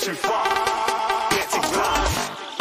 too far. Get to glass.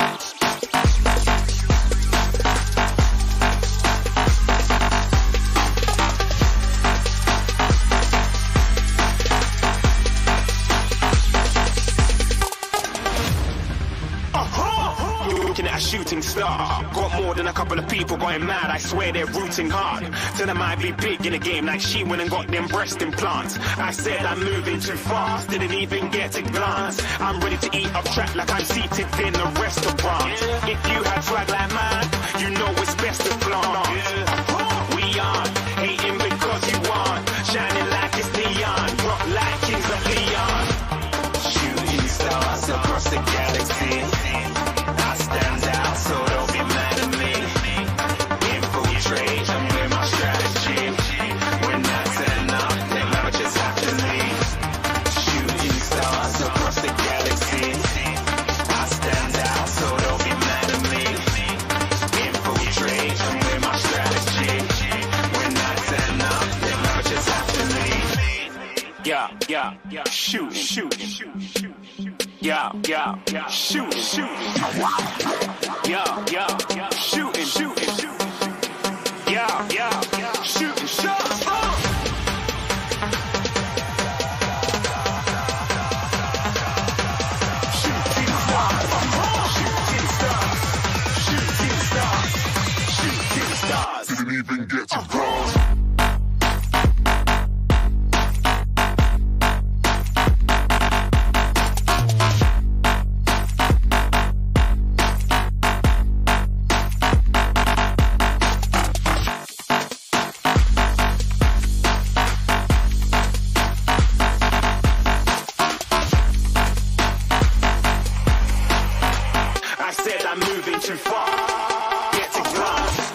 Looking at a shooting star. Got more than a couple of people going mad. I swear they're rooting hard. Tell them I'd be big in the game like she went and got them breast implants. I said I'm moving too fast. Didn't even get to glance. I'm ready to eat up track like I'm seated in a restaurant. If you had swag like mine, you know it's best to flaunt. We aren't hating because you aren't. Shining like it's neon. Rock like kings of Leon. Shooting stars across the galaxy. I stand out, so don't be mad at me. Infiltrate, I'm with my strategy. When I turn up, then I just have to leave. Shooting stars across the galaxy. I stand out, so don't be mad at me. Infiltrate, I'm with my strategy. When I turn up, then I just have to leave. Yeah, yeah, yeah. Shoot, shoot, shoot, shoot. Yeah, yeah, yeah. Shooting, shooting. Yeah, yeah, yeah. Shooting, shooting, shooting. Yeah, yeah, yeah. Shooting shots. Shooting stars. Shooting stars. Shooting stars. Shooting stars. Didn't even get to cross. I said I'm moving too far. Get to glass.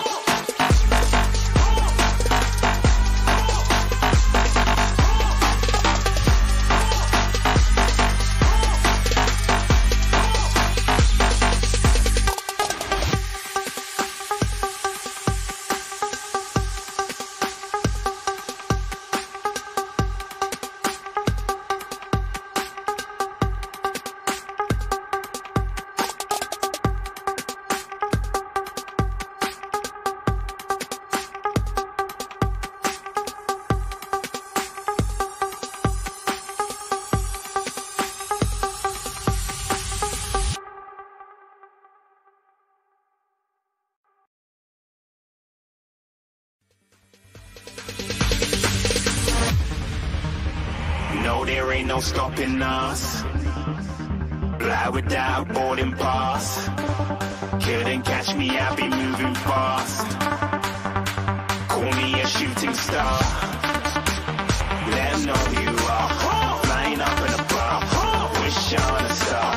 No, there ain't no stopping us. Fly without boarding pass. Couldn't catch me, I be moving fast. Call me a shooting star. Let 'em know you are. Flying up in a bar. Wish on a star.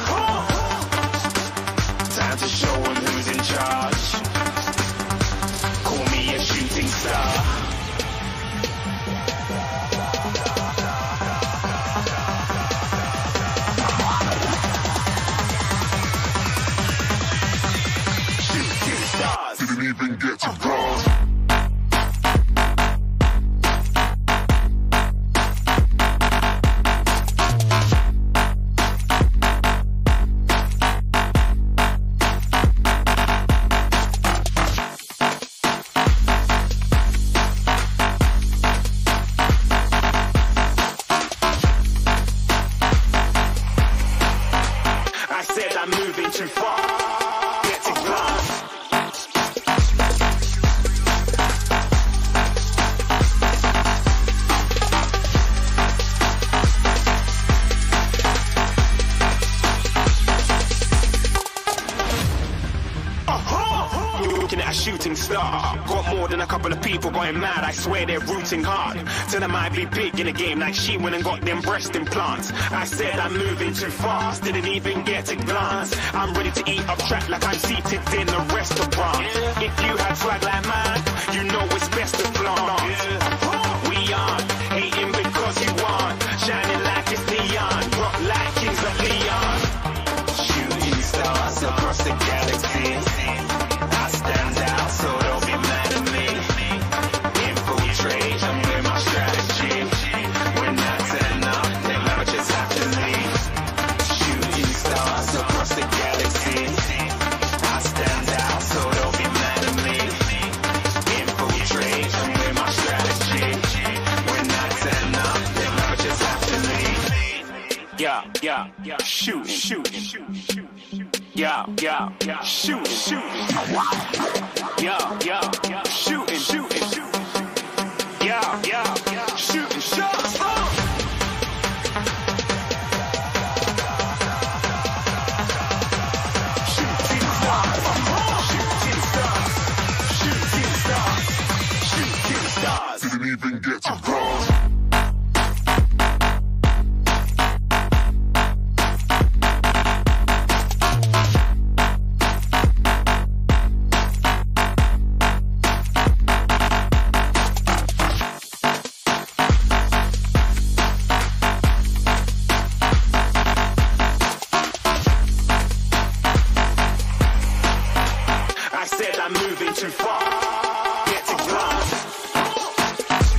Time to show 'em who's in charge. Call me a shooting star. Shooting stars. Didn't even get to cross. I said I'm moving too far. Get to glass. Looking at a shooting star. Got more than a couple of people going mad. I swear they're rooting hard. Tell them I'd be big in the game like she went and got them breast implants. I said I'm moving too fast. Didn't even get to glance. I'm ready to eat up track like I'm seated in a restaurant. If you had swag like mine, you know it's best to flaunt. We aren't hating because you aren't. Shining like it's neon. Rock like kings of Leon. Shooting stars across the galaxy. I stand out, so don't be mad at me. Infiltrate, I'm with my strategy. When I turn up, then I just have to leave. yeah, yeah, yeah, shooting, shooting, shooting, yeah, yeah, yeah, shooting, shooting, yeah, yeah, yeah, shooting, shooting, shooting, yeah, yeah, yeah, shooting shots. Shooting stars, shooting stars, shooting stars, shooting stars. Didn't even get to cross. I said I'm moving too far. Get to glass.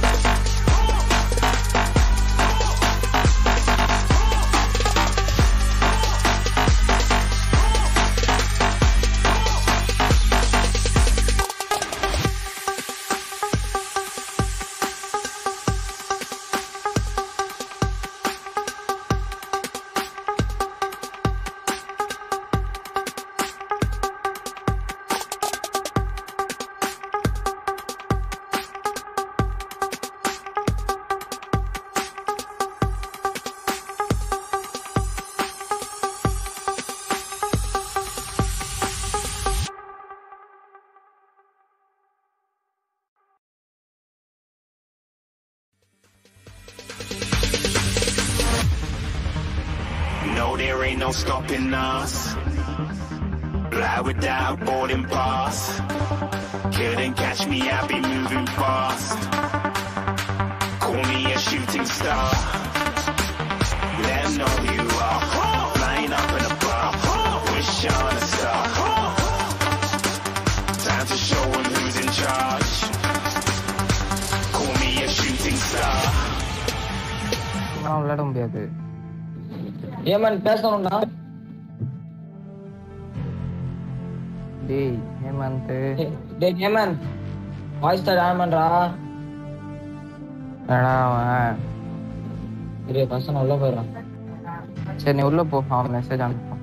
No, there ain't no stopping us. Fly without boarding pass. Couldn't catch me, I be moving fast. Call me a shooting star. Let 'em know who you are. Flying up in a bar. Wish on a star. Time to show 'em who's in charge. Call me a shooting star. நான் விளையாட முடியாது Yemen பேசணும்னா டேய் ஹேமந்த் டேய் Yemen voice star ஏமன்டா என்னடா அவன் இரு பசங்க உள்ள போயிடுறான் சரி நீ உள்ள போ அவன் மெசேஜ் அனுப்பான்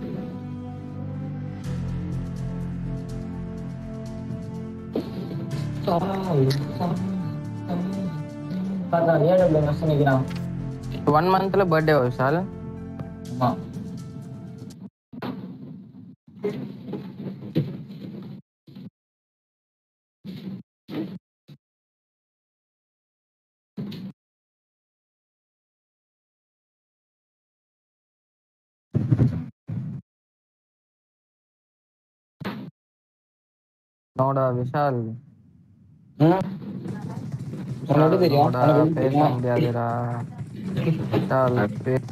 பார்த்தா ஏழு மெசேஜ் நிற்கிறான் ஒன் மந்த்ல பர்த்டே விஷால் ஆமா நோடா விஷால் ம் உனக்கு எப்படி தெரியும் நோடா, உனக்கு எப்படி பேச தெரியும் முடியாதுடா விஷால் பே-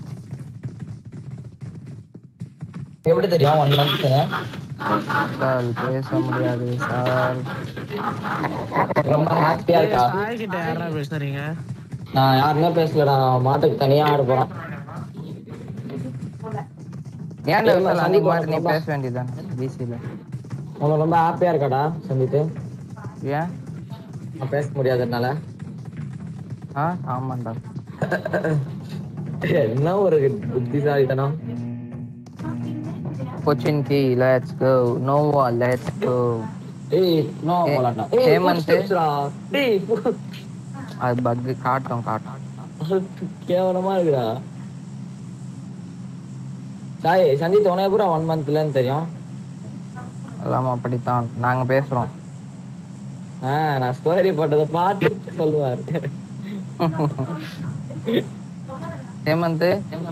எப்படி தெரியும் ஒன் மந்த் விஷால் பேச முடியாது விஷால் ரொம்ப ஹாப்பியா இருக்கா சாய்கிட்ட யாரா பேசுறீங்க நான் யாருமே பேசலடா நான் மாட்டுக்கு தனியா ஆட போறேன் ஏன்டா ஏம்மா, விஷால் அந்த சந்தீப் மாதிரி நீ உனக்கு பேச வேண்டியதுதான் பிசில உனக்கு ரொம்ப ஹாப்பியா இருக்காடா சந்தித்து ஏன் நான் பேச முடியாததுனால ஆ ஆமாண்டா என்ன ஒரு புத்திசாலித்தனம் கொச்சின் கி let's go Nova let's go ஏய் நோ ஏ- போலாம்டா ஹேமந்த். டேய் அது பக் காட்டும் காட்டும் கேவலமா இருக்குடா சாய் சந்தித் உனக்கு பூரா ஒன் மந்த்லன்னு தெரியும் எல்லாம் அப்படித்தான் நாங்க பேசுறோம் ஆ நான் ஸ்டோரி போட்டதை பார்த்து சொல்லுவார் ஹேமந்த்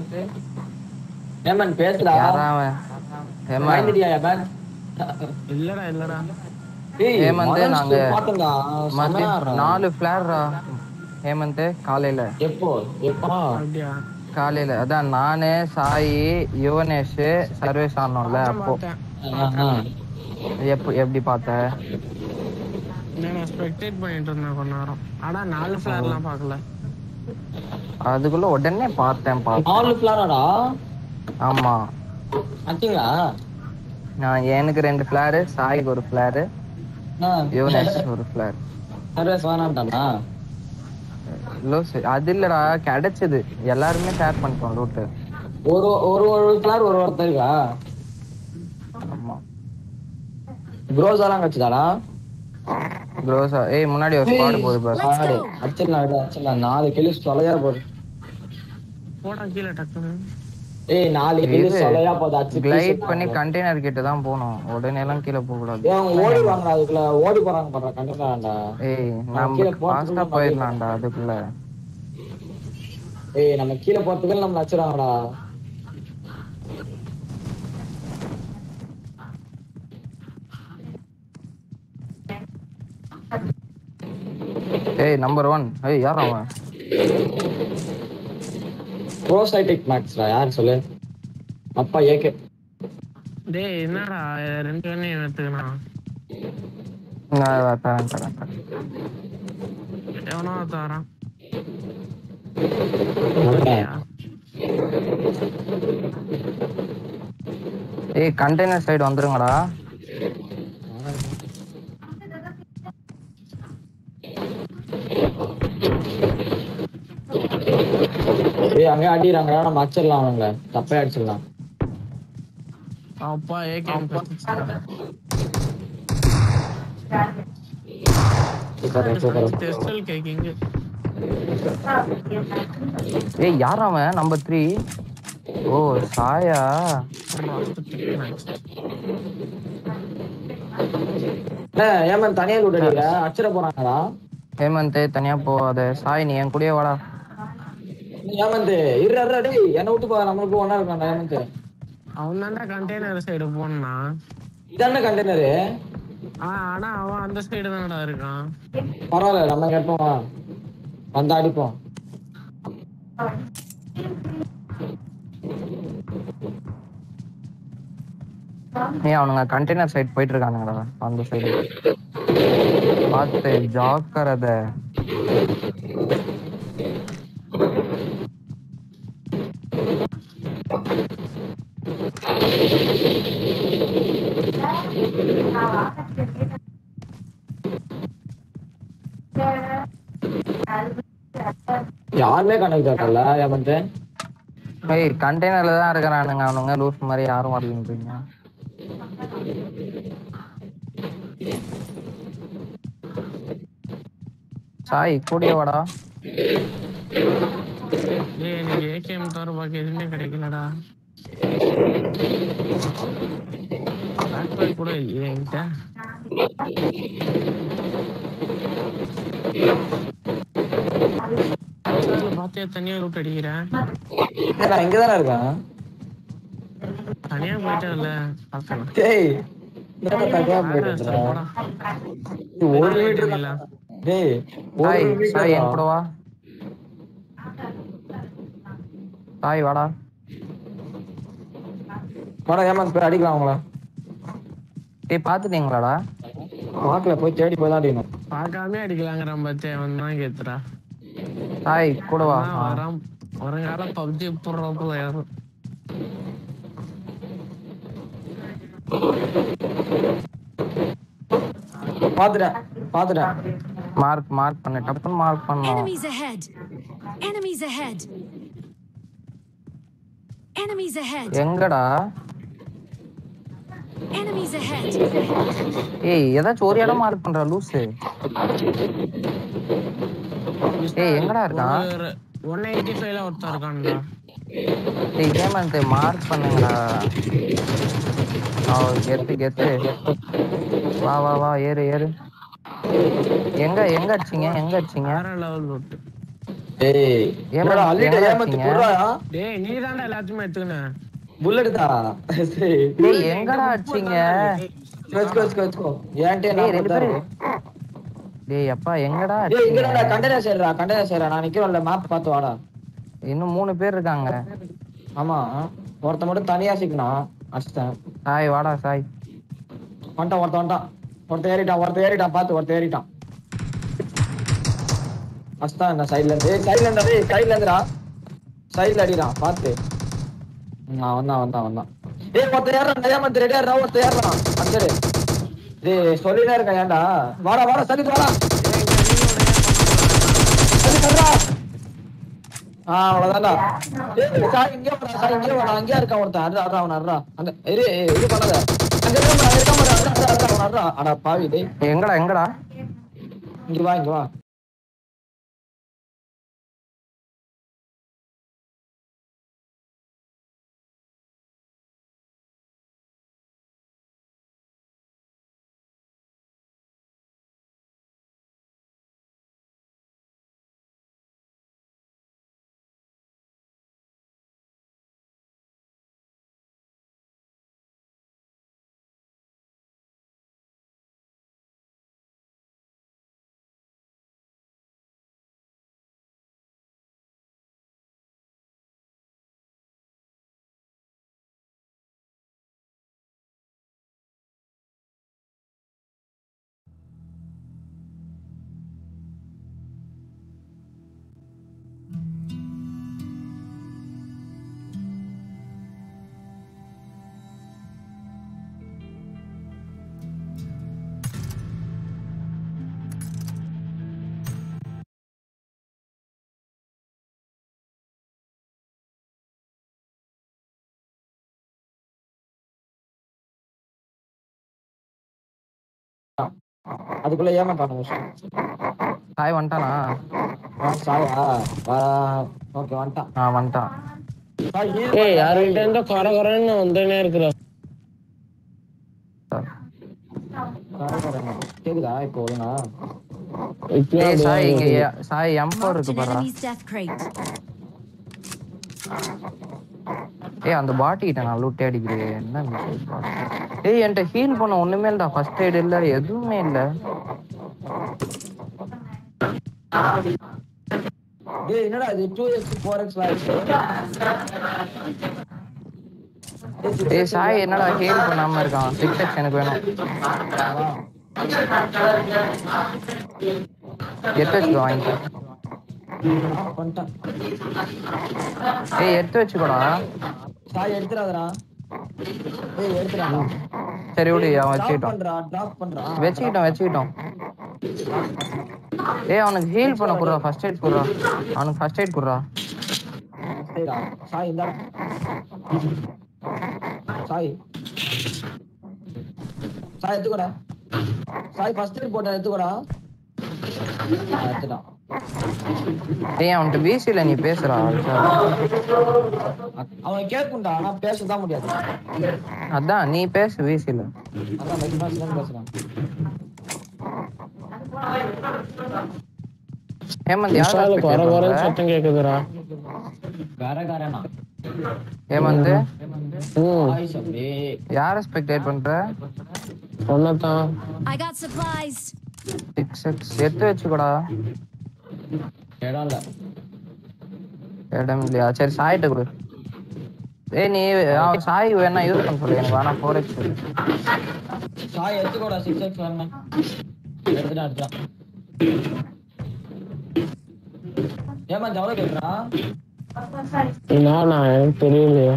ஏமன் பேசுடா யாரா அவன் ஹேமந்த் வாங்கிட்டியா ஏமன் இல்லடா இல்லடா ஏய் ஹேமந்த், மதன் நாங்க ஸ்கூல் பார்த்தேன்டா செமையா மதியம் ஆடுறா. நாலு ஃபிளார்ரா ஹேமந்த் காலையில எப்போ எப்போ அப்படியா காலையில அதான் நானு சாய் யுவனேஷ் சர்வேஸ் ஆனோம்ல அப்போ பார்த்தேன் ஆஹா. எப்ப எப்படி பார்த்த நான் ஸ்பெக்டேட் பண்ணிட்டு இருந்தேன் கொஞ்ச நேரம் ஆனா நாலு ஃபிளார்லாம் பார்க்கல அதுக்குள்ள உடனே பார்த்தேன் பார்த்தேன் நாலு பிளானடா ஆமா ஆச்சுங்களா நான் எனக்கு ரெண்டு ஃபிளாரு சாய்க்கு ஒரு ஃபிளாரு யுவனேஷ் ஒரு ஃபிளார் சர்வீஸ் வேணான்ட்டானா லூசு அது இல்லடா கிடைச்சது எல்லாருமே ஷேர் பண்ணிட்டோம் லூட்டு ஒரு ஒரு ஒரு கிளார் ஒரு ஒருத்தர் இருக்கா ஆமா க்ரோஸாலாம் கட்சிதாடா க்ரோஸா ஏய் முன்னாடி ஒரு ஸ்குவாட் போகுது பாரு ஆடு அடிச்சிடலாம் விடு, அடிச்சிடலாம் நாலு கிலோ சொலையா போகுது போடா கீழே டக்குன்னு ஏய் நாலு கிலோ இது சொலையா போகுது அடிச்சு கிளைட் பண்ணி கண்டெய்னர் கிட்ட தான் போகணும் உடனே எல்லாம் கீழே போக கூடாது ஏன் அவங்க ஓடிடுவாங்கடா அதுக்குள்ள ஓடி போறாங்க பாடுறா கண்டிப்பாடா ஏய் கீழே நம்ம போறதுக்குள்ள ஃபாஸ்டா நம்ம போயிடலாம்டா அதுக்குள்ள ஏய் நம்ம கீழே போறதுக்குள்ள நம்ம நச்சுறாங்கடா ஏய் நம்பர் ஒன் ஏய் யார் அவன் ப்ரோசைட்டிக் மேக்ஸ்டா யார் சொல்லு அப்பா ஏகே டேய் என்னடா ரெண்டு பேரையும் எடுத்துக்கணும் நான் தரேன் தரேன் தரேன் எவனோ தரான் ஏய் கண்டெய்னர் சைடு வந்துருங்கடா ஏய் அங்கே அடிக்கிறாங்கடா நம்ம அடிச்சிடலாம் அவனுங்கள தப்பே அடிச்சிடலாம் அப்பா ஏகேம் சூப்பர் சூப்பர் டெஸ்டல் கேக்கிங் ஏய் யார் அவன் நம்பர் த்ரீ ஓ சாயா ஏமன் தனியா லூட் அடிக்கிற அடிச்சிட போறாங்கடா ஹேமந்த் தனியா போகாத சாய் நீ என் கூடயே வாடா ஏமந்த் இரு இரு டேய் என்ன விட்டு போ நம்மளுக்கு ஒண்ணா இருக்கான்டா ஏமந்த் அவன் தான்டா கண்டெய்னர் சைடு போனா இதான கண்டெய்னரு ஆனா அவன் அந்த சைடு தானடா இருக்கான் பரவாயில்ல நம்ம கேட்போம் வா வந்தா அடிப்போம் ஏய் அவனுங்க கண்டெய்னர் சைடு போயிட்டு இருக்கானுங்கடா அந்த சைடு பார்த்து ஜாக்கிரத யாருமே கணக்கு தரல ஏமந்த் ஏய் கண்டெய்னர்ல தான் இருக்கிறானுங்க அவனுங்க லூஸ் மாதிரி யாரும் வரலன்றீங்க சாய் கூடிய வாடா டேய் எனக்கு ஏகேஎம் தவிர பாக்கி எதுவுமே கிடைக்கலடா பேக் கூட இல்லையே என்கிட்ட பார்த்தே தனியா ரூட் அடிக்கிறேன் நான் இங்க தானே இருக்கேன் தனியா போயிட்டேன்ல பார்க்கலாம் டேய் என்னடா தனியா போயிட்டு சரி, இருக்க? போடா. இது ஒரு மீட்டர் இல்ல. டேய் ஒரு சாய் சாய் என் கூட மீட்டர் வா சாய் வாடா வாடா ஏமாந்து போய் அடிக்கலாம் அவங்கள ஏய் பாத்துட்டீங்களாடா பார்க்கல போய் தேடி போய் தான் அடிக்கணும் பார்க்காம அடிக்கலாங்கிறான் பச்சை அவன் தான் கேத்துறா சாய் கூட வா அவன் ஆ. வரான் வருங்கால பப்ஜி போடுறப்போ யாரும் பாத்துட்டேன் பாத்துட்டேன் மார்க் மார்க் பண்ணு டப்புன்னு மார்க் பண்ணோம் Enemies ahead! Enemies ahead! Enemies ahead! எங்கடா Enemies ahead! ஏய் ஏதாச்சும் ஒரு இடம் மார்க் பண்ற லூசு ஏய் எங்கடா இருக்கான் ஒரு ஒன் எயிட்டி ஃபைவ்ல ஒருத்தன் இருக்கான்டா ஏய் ஹேமந்த் மார்க் பண்ணுங்கடா ஓ கெத்து கெத்து வா வா வா ஏறு ஏறு எங்க எங்க அடிச்சீங்க எங்க அடிச்சீங்க வேற லெவல் விட்டு ஏய் என்னடா அள்ளிட்ட எங்கடா ஏமாத்தி இருக்கீங்க? போடுறா டேய் நீ தான்டா எல்லாத்தையுமே எடுத்துக்கின புல்லட் தான் சரி டேய் எங்கடா அடிச்சீங்க வச்சுக்கோ வச்சுக்கோ வச்சுக்கோ ஏன்ட்டே டேய் நான் ரெண்டு தான் பேரு இருக்கேன். டேய் அப்பா எங்கடா டேய் இங்க அடிச்சீங்க கண்டெய்னர் சேர்றா கண்டெய்னர் சேர்றா நான் நிக்கிறேன்ல மேப் பார்த்து வாடா இன்னும் மூணு பேர் இருக்காங்க ஆமா ஒருத்த மட்டும் தனியா சிக்கணும் அடிச்சிட்டேன் சாய் வாடா சாய் வந்துட்டான் ஒருத்த வந்துட்டான் ஒருத்த ஏறிட்டான் ஒருத்த ஏறிட்டான் பார்த்து ஒருத்த ஏறிட்டான் அடிச்சிட்டான் இந்த சைடுல இருந்து ஏய் சைடுல இருந்தா டேய் சைடுல இருந்துடா சைடுல அடிக்கிறான் பார்த்து ம், நான் வந்தான் வந்தான் வந்தான் ஏய் ஒருத்த ஏறான் ஏமாத்து ரெடியா இருந்தா ஒருத்த ஏறான் அஞ்சடு டேய் சொல்லிட்டே இருக்கேன் ஏன்டா வாடா வாடா சரி வாடா சரி சொல்றா ஆ அவ்வளவுதான்டா ஏய் சாய் இங்கே வரா சாய் இங்கே வரா அங்கேயே இருக்கான் ஒருத்தன் அட்ரா அட்ரா அவன் அட்ரா அந்த இரு ஏய், இது பண்ணாத அங்க இருக்கான் பாரு, இருக்கான் பாரு, அட்ரா அட்ரா அட்ரா அவன் அட்ரா அடா பாவி டேய் எங்கடா எங்கடா இங்க வா இங்க வா அதுக்குள்ள ஏமாட்டான விஷயம் சாய் வந்துட்டானா ஆ, சாயா வா ஓகே வந்துட்டான் ஆ வந்துட்டான் சாய் ஏன் ஏய் யாருக்கிட்ட இருந்தோ குறை குறைன்னு வந்துனே இருக்கிற கேக்குதா இப்போ ஒழுங்கா இப்பயும் ஏய் சாய் இங்க அப்படியே ஏ- சாய் எம் ஃபோர் Marked இருக்கு an பாரா enemy's death crate. ஏய் அந்த பாட்டி கிட்ட நான் லூட்டே அடிக்கிறேன் என்ன message பாரு. ஏய் என்கிட்ட ஹீல் பண்ண ஒண்ணுமே இல்லடா ஃபர்ஸ்ட் எய்ட் இல்ல எதுவுமே இல்ல டேய் என்னடா இது 2x 4x ஆயிடுச்சு ஏய் சாய் என்னடா ஹீல் பண்ணாம இருக்கான் சிக்ஸ் எக்ஸ் எனக்கு வேணும் எடுத்து வச்சுக்கோ வாங்கிக்கோ பண்ணிட்டான் ஏய் எடுத்து வச்சுக்கோடா சாய் எடுத்துறாதடா ஏய் எடுத்துறாடா சரி விடு அவன் டிராப் வச்சுக்கிட்டோம் பண்றா டிராப் பண்றா வச்சுக்கிட்டோம் வச்சுக்கிட்டோம் ஏய் அவனுக்கு ஹீல் பண்ண குடுறா ஃபர்ஸ்ட் எய்ட் குடுறா அவனுக்கு ஃபர்ஸ்ட் எய்ட் குடுறா சரிடா சாய் இந்தா சாய் சாய் எடுத்துக்கோடா சாய் ஃபர்ஸ்ட் எய்ட் போட்டா எடுத்துக்கோடா ஆ, எடுத்துட்டான் ஏய் அவன்கிட்ட பிசில நீ பேசுறா அவன் கேட்கும்டா ஆனா பேசதான் முடியாது அதான் நீ பேசு பிசில அதான் மெது மேட்ச் தான் பேசுறான் ஹேமந்த் யார் விஷாலு குறை hospital குறைன்னு பண்ற? சத்தம் கேக்குதுடா வேற காரனா ஹேமந்த் ம் ஆயிஷ் அப்படியே யார ஸ்பெக்டேட் பண்ற ஒன்னதான் I got supplies. Six X எடுத்து வச்சுக்கோடா இடம் இல்ல இடம் இல்லையா சரி சாயிட்ட கொடு ஏய் நீ அவன் சாய் வேணா யூஸ் பண்ண சொல்லு எனக்கு வேணா ஃபோர் எக்ஸ் சாய் எடுத்துக்கோடா சிக்ஸ் எக்ஸ் வேணும் எடுத்துட்டான் எடுத்துட்டான் ஏமா எவ்வளோ கேட்குறா நானா எனக்கு தெரியலையே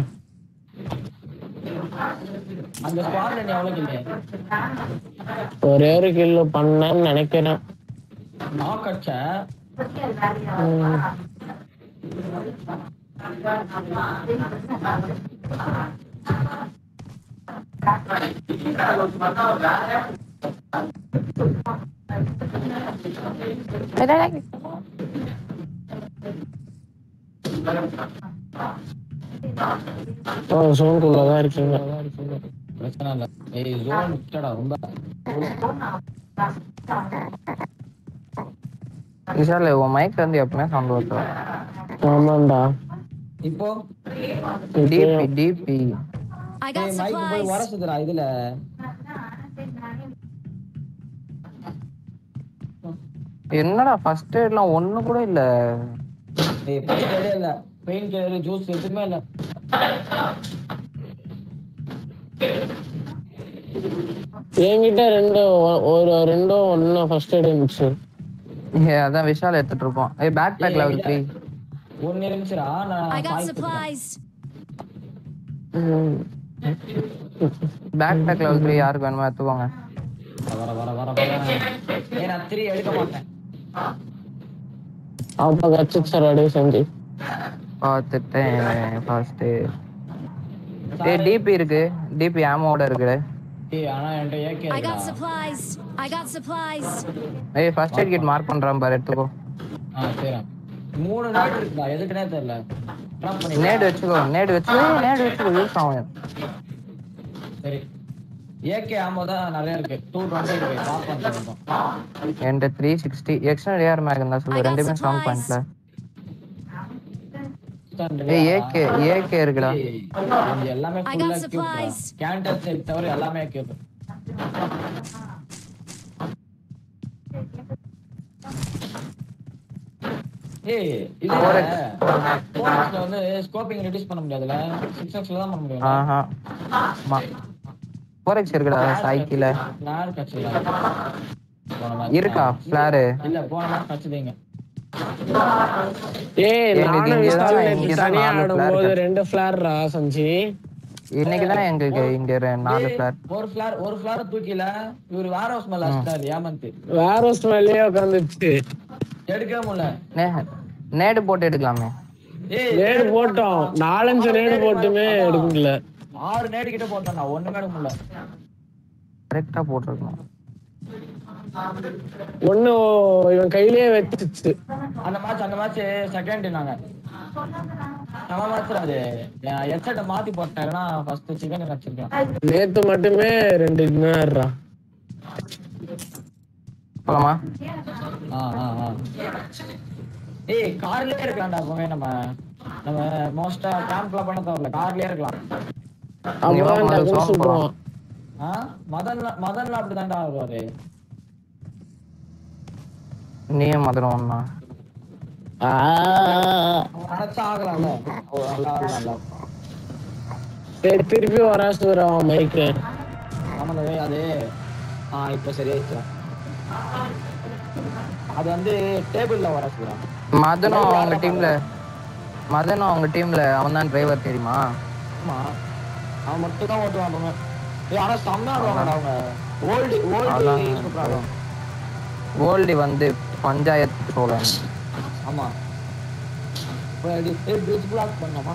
அந்த ஸ்குவாட்ல நீ எவ்வளோ கில்லு ஒரே ஒரு கில்லு பண்ணேன்னு நினைக்கிறேன் நாக் அடிச்ச ம். ஓ சோனுக்குள்ளதான் இருக்கீங்க பிரச்சனை இல்லை ஏய் ஜோன் விட்டடா ரொம்ப விஷால் உன் மைக்ல இருந்து எப்பவுமே சவுண்ட் வருது ஆமாண்டா இப்போ டிபி டிபி I got ஏய் மைக் போய் supplies. உரசுதுடா இதுல என்னடா ஃபர்ஸ்ட் எய்ட்லாம் ஒண்ணு கூட இல்ல ஏய் ஃபர்ஸ்ட் எடே இல்ல பெயின் கில்லர் ஜூஸ் எதுவுமே இல்ல என்கிட்ட ரெண்டு ஒ- ஒரு ரெண்டும் ஒன்னு ஃபர்ஸ்ட் எய்ட் இருந்துச்சு ஏய், அதான் விஷால் எடுத்துட்டு இருப்போம் ஏய் பேக் பேக் லெவல் த்ரீ ஒன்னு இருந்துச்சுடா நான் I got சாய் கொடுத்தேன். supplies. ம். பேக் பேக் லெவல் த்ரீ யாருக்கு வேணுமோ எடுத்துக்கோங்க வர வர வர வர ஏய் நான் த்ரீ எடுக்க மாட்டேன் அப்ப கட்சி சார் அடி செஞ்சு பார்த்துட்டேன் ஃபர்ஸ்ட் டேய் டிபி இருக்கு டிபி ஆமோட இருக்கு ஏய் ஆனா என்கிட்ட AK I got supplies. I got supplies. ஏய் ஃபர்ஸ்ட் எய்ட் கிட் மார்க் பண்றான் பாரு எடுத்துக்கோ ஆ சரி மூணு நாள் இருக்குடா எதுக்குனே தெரியல ட்ராப் பண்ணி நேடு வச்சுக்கோ நேடு வச்சுக்கோ ஏய், நேடு வச்சுக்கோ யூஸ் ஆகும் சரி ஏகே ஆமோ தான் நிறைய இருக்கு டூ டுவெண்ட்டி இருக்கு ட்ராப் பண்ணிட்டோம் என்கிட்ட த்ரீ சிக்ஸ்டி எக்ஸ்டர்னல் ஏஆர் மேக் இருந்தா I சொல்லு got ரெண்டுமே செவன் supplies. பாயிண்ட்ல ஏய் ஏகே ஏகே இருக்குடா எல்லாமே I ஃபுல்லா got supplies. கேண்டல் செட் தவிர எல்லாமே கேப் ஏய் இது போனஸ்ல வந்து ஸ்கோப்பிங் ரெடியூஸ் பண்ண முடியாதுல 6x ல தான் பண்ண முடியும் ஆஹா மா ஃபோரெக்ஸ் இருக்குடா சைக்கிள் நான் கட்சில இருக்கா ஃபிளாரு இல்ல போன மாதிரி கட்சிதீங்க ஏய் எனக்கு நானும் இங்கதான் விசால் நேத்து இங்கதான் தனியா நாலு flare ஆடும்போது இருக்கு. ரெண்டு ஃபிளார்ரா சஞ்சி இன்னைக்கு தானே எங்களுக்கு இங்க ரெ- நாலு ஃபிளார் ஒரு ஃபிளார் ஒரு ஃபிளார் தூக்கில இவர் வேர் ஹவுஸ் மேல அடிச்சாரு ஏமந்த் வேற ஸ்மெல்லே உட்காந்துச்சு எடுக்கவே முடியல நே நேடு போட்டு எடுக்கலாமே ஏய் நேடு போட்டோம் நாலஞ்சு நேடு போட்டுமே எடுக்க முடியல ஆறு நேடு கிட்ட போட்டேன் நான் ஒண்ணுமே எடுக்க முடியல கரெக்டா போட்டிருக்கணும் ஒண்ணு இவன் கையிலேயே வச்சிச்சு அந்த மேட்ச் அந்த மேட்ச் செகண்ட் நாங்க நம்ம மேட்ச் அது ஹெட்செட்டை மாத்தி போட்டாருன்னா ஃபர்ஸ்ட் சிக்கன் வச்சிருக்கேன் நேத்து மட்டுமே ரெண்டு இன்னும்ரா போலாமா ஆ ஆ ஆ ஏய் கார்லயே இருக்கலாம்டா எப்பவுமே நம்ம நம்ம மோஸ்டா கேம்ப்ல பண்ண தேவையில்ல கார்லயே இருக்கலாம் அப்பதான் முதல்ல டக்குனு song சுடுவான் ஆ மதன்ல மதன்ல அப்படிதான்டா வருவாரு நீயும் மதுரம் ஒண்ணா ஆ. நினைச்சா ஆகலாம்ல ஓ, நல்லா நல்லா சரி திருப்பி வராசு வரும் மைக்கு ஆமாங்க அது ஆ இப்ப சரியாயிடுச்சு அது வந்து டேபிள்ல வர சொல்றான் மதனும் அவங்க டீம்ல மதனும் அவங்க டீம்ல அவன் தான் டிரைவர் தெரியுமா ஆமா அவன் மட்டும் தான் ஓட்டுவான் எப்பவுமே. ஏய் ஆனா செம்ம ஆடுவாங்கடா அவங்க ஓல்டு ஓல்டு அதான். சூப்பரா ஓல்டி வந்து பஞ்சாயத்து சோழன் ஆமா போய் பிரிட்ஜ் பிளாக் பண்ணோமா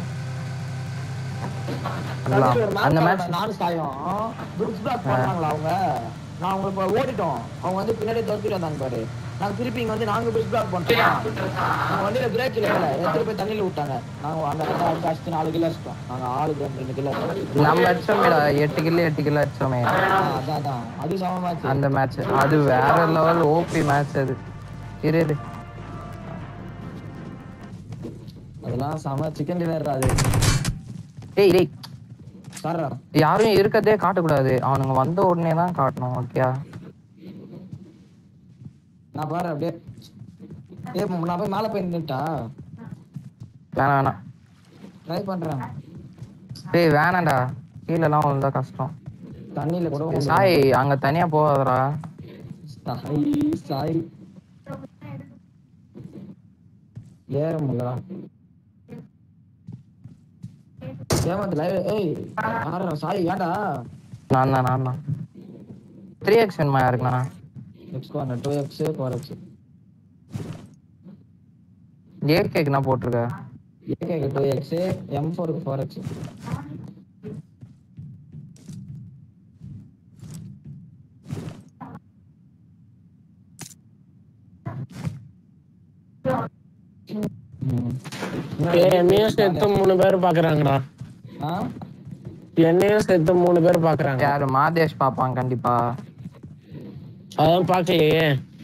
நல்லா. கடைசில ஒரு அந்த match match- ஆடுன நானும் சாயும் பிரிட்ஜ் பிளாக் பண்ணாங்களா அவங்க நான் அவங்க இப்ப ஓடிட்டோம் அவங்க வந்து பின்னாடி தோத்துட்டு வந்தாங்க பாரு நாங்க திருப்பி இங்க வந்து நாங்க பிரிட்ஜ் பிளாக் பண்ணிட்டோம் நாங்க வண்டியில பிரேக் இல்ல எடுத்துட்டு போய் தண்ணியில விட்டாங்க நாங்க அந்த இடத்துல அடிச்சு அடிச்சு நாலு கிலோ அடிச்சிட்டோம் நாங்க ஆளுக்கு ரெண்டு ரெண்டு கிலோ நம்ம அடிச்சோமேடா எட்டு கிலோ எட்டு கிலோ அடிச்சோமே அதான் அதான் அது சமமாச்சு அந்த மேட்ச் அது வேற லெவல் ஓபி மேட்ச் அது இரு இரு. அதெல்லாம் செம சிக்கன் டின்னர் அது டேய் டேய் சாரா யாரும் இருக்கதே காட்டக்கூடாது அவனுங்க வந்த உடனே தான் காட்டணும் ஓகேயா நான் பாரு அப்படியே ஏ நான் போய் மேலே போய் நின்னுட்டா வேணாம் வேணாம் ட்ரை பண்றேன் டேய் வேணாம்டா கீழெல்லாம் விழுந்தா கஷ்டம் தண்ணியில கூட ஏய், சாய் அங்க தனியா போகாதடா சாய் சாய் ஏற முடியல ஏமாந்து லைவ் ஏய் ஆடுறா சாய் ஏன்டா நான் தான் நான் தான் த்ரீ எக்ஸ் வேணுமா யாருக்குண்ணா X corner two X four X ஏ கேக்குனா போட்டிருக்க ஏகே டூ எக்ஸ் எம் ஃபோருக்கு ஃபோர் எக்ஸ் ஏய், என்னையும் சேர்த்து மூணு பேர் பாக்குறாங்கடா ஆ என்னையும் சேர்த்து மூணு பேர் பாக்குறாங்க யாரு மாதேஷ் பாப்பான் கண்டிப்பா அதான் பாக்கலையே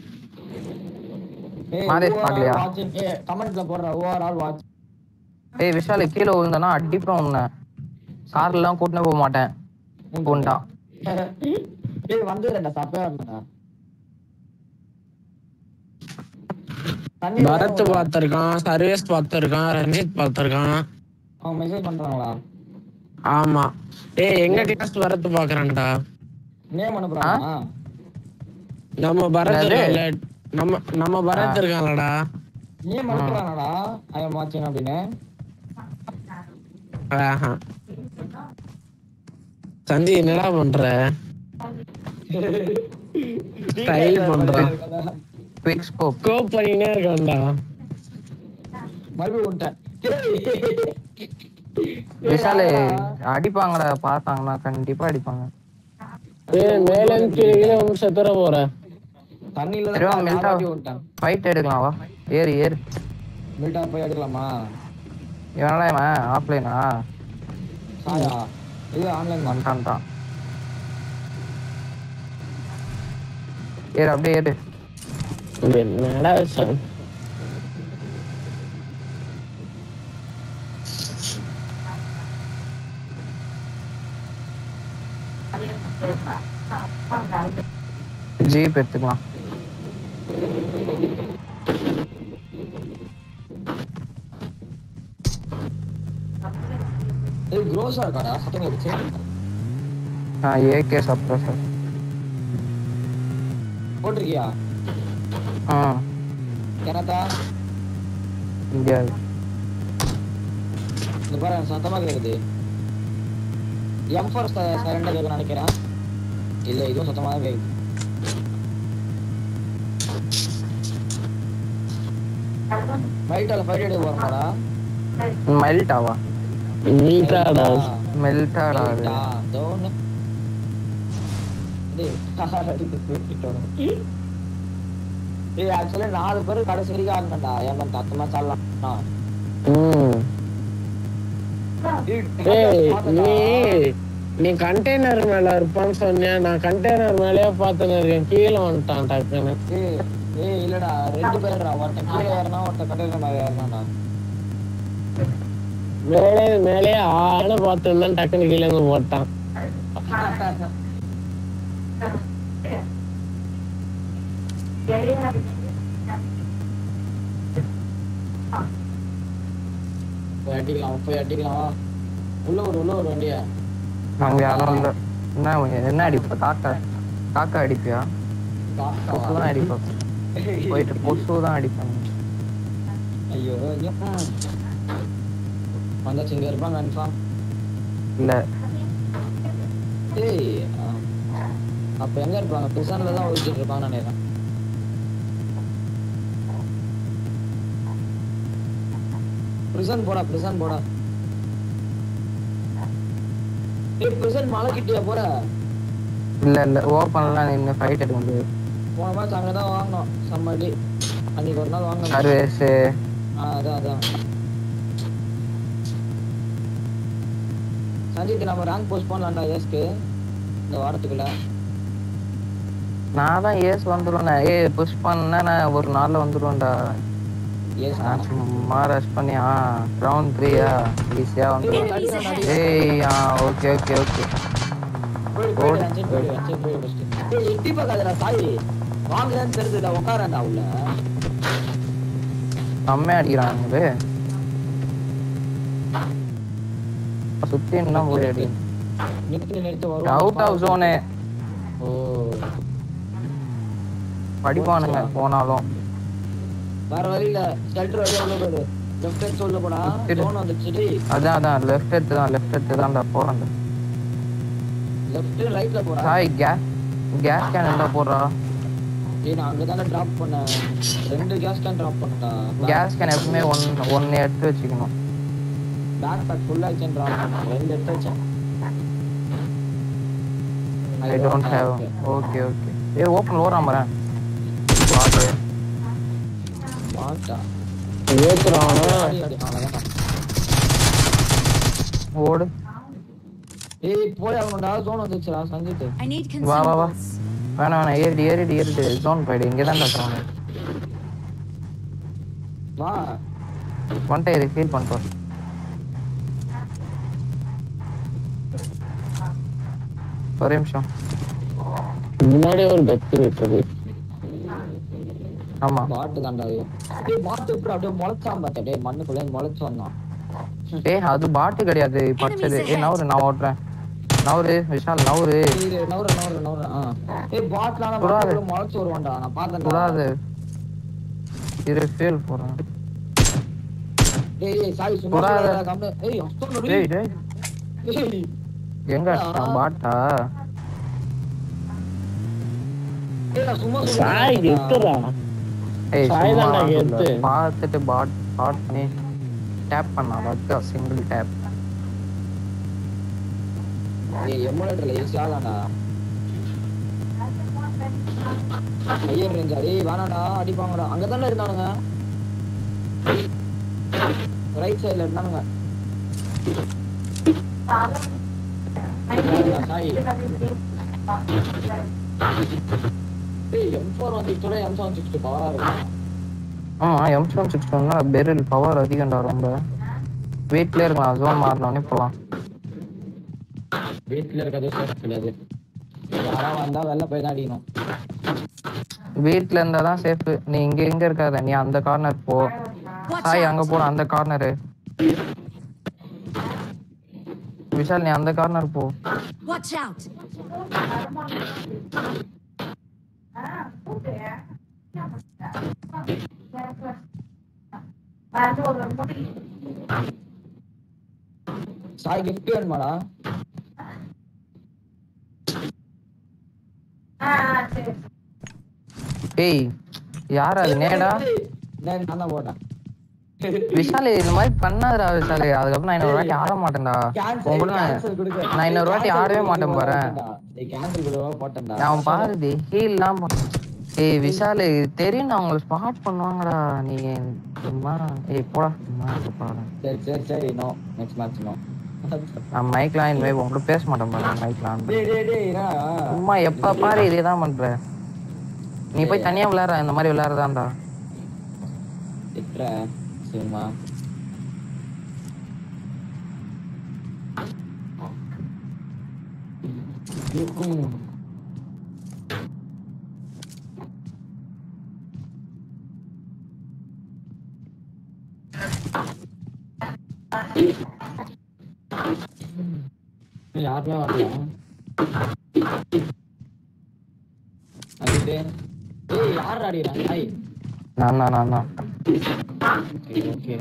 ஏய் மாதேஷ் பார்க்கலையா? வாட்சிங் ஏ கமெண்ட்ல போடுற ஓவர் ஆல் வாட்ச் ஏய் விஷால் கீழே விழுந்தனா அடிப்பேன் உன்னை கார்ல எல்லாம் கூட்டினே போக மாட்டேன் கொண்டான் ஏய் வந்துடுறேன்டா சப்பையா இருந்தா தண்ணி பரத் பார்த்திருக்கான் சர்வேஸ் பார்த்திருக்கான் ரஞ்சித் பார்த்திருக்கான் அவன் மெசேஜ் பண்றாங்களா ஆமா ஏய் எங்க கிளாஸ் பரத் பாக்குறாங்கடா நேம் அனுப்புறாங்களா நம்ம பரத் என்னது? இருக்கான்ல நம்ம நம்ம பரத் இருக்கான்லடா நேம் அனுப்புறாங்கடா ஐ எம் வாட்சிங் அப்படின்னு ஆஹா. சந்தி என்னடா பண்ற ஸ்டைல் பண்ற குவிக் ஸ்கோப் கோப் பண்ணினே இருக்கான்டா மறுபடியும் விட்டேன் விஷாலு அடிப்பாங்கடா பார்த்தாங்கன்னா கண்டிப்பா அடிப்பாங்க ஏய் மேல இருந்து கீழே கீழே வந்து செத்துற போறேன் தண்ணியில சரி, வா, தான் மெல்டா. நாலாட்டி விட்டேன் ஃபைட் எடுக்கலாம் வா ஏறு ஏறு மில்டா போய் எடுக்கலாமா இவனால இவன் ஆஃப்லைனா சாயா இது ஆன்லைன் தான் வந்துட்டான் ஏறு அப்படியே ஏறு இது என்னடா விஷயம் ஜீப் எடுத்துக்கலாம் இது க்ரோஸா இருக்காடா சத்தம் கேட்டுச்சு ஆ ஏகே சப்ரஸர் போட்டிருக்கியா ஆ எனத்தா முடியாது இந்த பாரு எனக்கு சத்தமா கேக்குது எம் ஃபார் சைலண்டா கேட்க நினைக்கிறேன் இல்ல இதுவும் சத்தமா தான் கேக்குது மைட்டால ஃபைட் எடுக்க போறோமாடா மெல்ட் ஆவா நீட்டாடா மெல்ட் ஆடாது மைட்டா தோனு டேய் கார் அடிச்சு தூக்கிட்டோம் ஏய் ஆக்சுவலி நாலு பேர் கடைசி வரைக்கும் ஆடணும்டா ஏன் தத்தமா சாடலாம் ம் ஏய் நீ நீ கண்டெய்னர் மேல இருப்பான்னு சொன்னியா நான் கண்டெய்னர் மேலயே பார்த்துன்னு இருக்கேன் கீழே வந்துட்டான் டக்குன்னு ஏய் ஏய் இல்லடா ரெண்டு பேர்டா ஒருத்தன் கீழே ஏறினா ஒருத்தன் கட்டையில மேல ஏறினாடா மேலே மேலே ஆன பார்த்துருந்தான் டக்குன்னு கீழே இருந்து போட்டான் போய் அடிக்கலாம் போய் அடிக்கலாம் உள்ள ஒரு உள்ள ஒரு வண்டியா அங்க யாரும் இல்ல என்ன என்ன அடிப்ப காக்கா காக்கா அடிப்பியா கொசு தான் அடிப்பா போயிட்டு கொசு தான் அடிப்பாங்க ஐயோ ஐயோ. வந்தாச்சு இங்க இருப்பான் கன்ஃபார்ம் இல்ல ஏய் ஆ. அப்ப எங்க இருப்பாங்க பிரிசன்ல தான் ஒழிச்சிட்டு இருப்பாங்க நினைக்கிறேன் பிரிசன் போடா பிரிசன் போடா ஏய் பிரிசன் மலை கிட்டியா போற இல்ல இல்ல ஓப்பன்லாம் நின்று ஃபைட் எடுக்க முடியாது போன மேட்ச் அங்கே தான் வாங்கினோம் சம்மடி அன்னைக்கு ஒரு நாள் வாங்கினோம் சர்வேஸ் ஆ அதான் அதான் சஞ்சித் நம்ம ரேங்க் போஸ்ட் பண்ணலாம்டா எஸ்க்கு இந்த வாரத்துக்குள்ள நான் தான் ஏஸ் வந்துருவேன் ஏ புஷ் பண்ணா நான் ஒரு நாள்ல வந்துருவேன்டா எஸ் நான் சும்மா ரஷ் பண்ணி ஆ ரவுண்ட் த்ரீயா ஈஸியா வந்துருவேன் Enemies ahead. ஏய் ஆ ஓகே ஓகே ஓகே போயிடு போயிடு போயிடு போயிடு போயிடு ஃபர்ஸ்ட் ஏய் எட்டி பார்க்காதடா சாய் வாங்கலன்னு தெரியுதுல உட்காரண்டா உள்ள செம்மையா அடிக்கிறாங்க சுத்தி என்ன போய் அடி நிறுத்து நிறுத்து வரும் அவுட் ஆஃப் ஜோனு ஓ படிப்பானுங்க போனாலும் வேற வழியில ஷெல்டர் வழியா உள்ள போயிடு லெஃப்ட் சைடு சொல்ல போடா இரு. ஜோன் வந்துச்சு டேய் அதான் அதான் லெஃப்ட் எடுத்து தான் லெஃப்ட் எடுத்து தான்டா போறேன் லெஃப்ட் ரைட்ல போடா சாய் கேஸ் கேஸ் கேன் என்ன போடுறா ஏய் நான் அங்க தானே டிராப் பண்ணேன் ரெண்டு கேஸ் கேன் டிராப் பண்ணடா கேஸ் கேன் எப்பவுமே ஒன் ஒன்னு எடுத்து வச்சுக்கணும் பேக் பேக் ஃபுல்லா வச்சேன் டிராப் பண்ணேன் ரெண்டு எடுத்து வச்சேன் I don't have okay okay ஏ ஓப்பன் ஓடுறான் பாரு பாத்து பாட்டா ஏத்துறான் ஆடி ஆடி அவ்வளவுதான் ஓடு ஏய் போய் அவனோட ஜோன் வந்துச்சுடா சஞ்சித் I need வா வா வா consumables. வேணாம் வேணாம் ஏறிடு ஏறிடு ஏறிடு ஜோன் போயிடு இங்கே தான் இருக்கிறாங்க வா வந்துட்டு இது ஃபீல் பண்ணிட்டோம் ஒரு நிமிஷம் முன்னாடி ஒரு கத்து இருக்குது ஆமா பாட்டு தான்டா இது டேய் பாட்டு இப்படி அப்படியே முளைச்சான் பார்த்தா டேய் மண்ணுக்குள்ள இருந்து முளைச்சு வந்தான் ஏய் அது பாட்டு கிடையாது படிச்சது ஏய் நவரு நான் ஓட்டுறேன் நவரு விஷால் நவரு ஏய், இரு, நவுறு நவுறு நவுறு ஆ ஏய் பாட்லாம் கூடாது. மண்ணுக்குள்ள முளைச்சு வருவான்டா நான் பார்த்தேன் கூடாது இரு ஃபீல் போறேன் டேய் ஏய் சாரி சும்மா கூடாது. சொல்லாதடா, கம்முனு. ஏய் அஸ்தம் டேய் டேய் ஏய் எங்க அடிச்சான்? பாட்டா ஏய் நான் சும்மா சாய் சொல்றேன் கெத்துறா ஏய் சாய் சும்மா தான்டா சொல்லு. கெத்து. பார்த்துட்டு பாட் பாட் பண்ணி டேப் பண்ணலாம் வர்க்கா சிங்கிள் டேப் ஏய் எமுலேட்டர்ல ஈஸியா தான்டா ஐயர் ரேஞ்சா டேய் வேணாடா அடிப்பாங்கடா அங்க தானே இருந்தானுங்க ரைட் சைடுல இருந்தானுங்க சாய் ஏய் M four one six M seven six பவரா இருக்கும் ஆமா எம் செவன் சிக்ஸ் ஒன்னா பெரில் பவர் அதிகம்டா ரொம்ப வீட்லயே இருக்கலாம் ஜோன் மாறினோடனே போகலாம் வீட்டுல இருக்கிறது சேஃப் கிடையாது யாரா வந்தா வெளில போய் தான் அடிக்கணும் வீட்ல இருந்தா தான் சேஃப் நீ இங்க எங்க இருக்காத நீ அந்த கார்னர் போ Watch சாய் அங்க out! போற அந்த கார்னரு விஷால் நீ அந்த கார்னர் போ Watch out! சாய் கிஃப்ட் வேணுமாடா ஏய் யார் அது நேடா நான் நான் தான் போட்டேன் விஷால் இந்த மாதிரி பண்ணாதடா விஷால் அதுக்கப்புறம் நான் இன்னொரு வாட்டி ஆட மாட்டேன்டா உன் கூட நான் நான் இன்னொரு வாட்டி ஆடவே மாட்டேன் பாரு கேன்சல் கொடுவா போட்டேன்டா அவன் பாருதி ஹீல்லாம் ஏய் விஷால் தெரியும் நான் உங்களை ஸ்பாட் பண்ணுவாங்கடா நீங்க சும்மா ஏய் போடா சும்மா இருக்க போடா சரி சரி சரி நோ நெக்ஸ்ட் மேட்ச் நோ நான் மைக்லாம் இனிமே உங்க கூட பேச மாட்டேன் பாரு மைக்லாம் டேய் டேய் டேய் என்னடா? சும்மா எப்ப பாரு இதே தான் பண்ற நீ போய் தனியா விளையாடுற இந்த மாதிரி விளையாடுறதாண்டா திட்டுறேன் சும்மா ம். யாருமே வரல அங்கிட்டு ஏய் யார் அடிக்கிறான் ஹாய் நான் தான் நான் தான் ஓகே ஓகே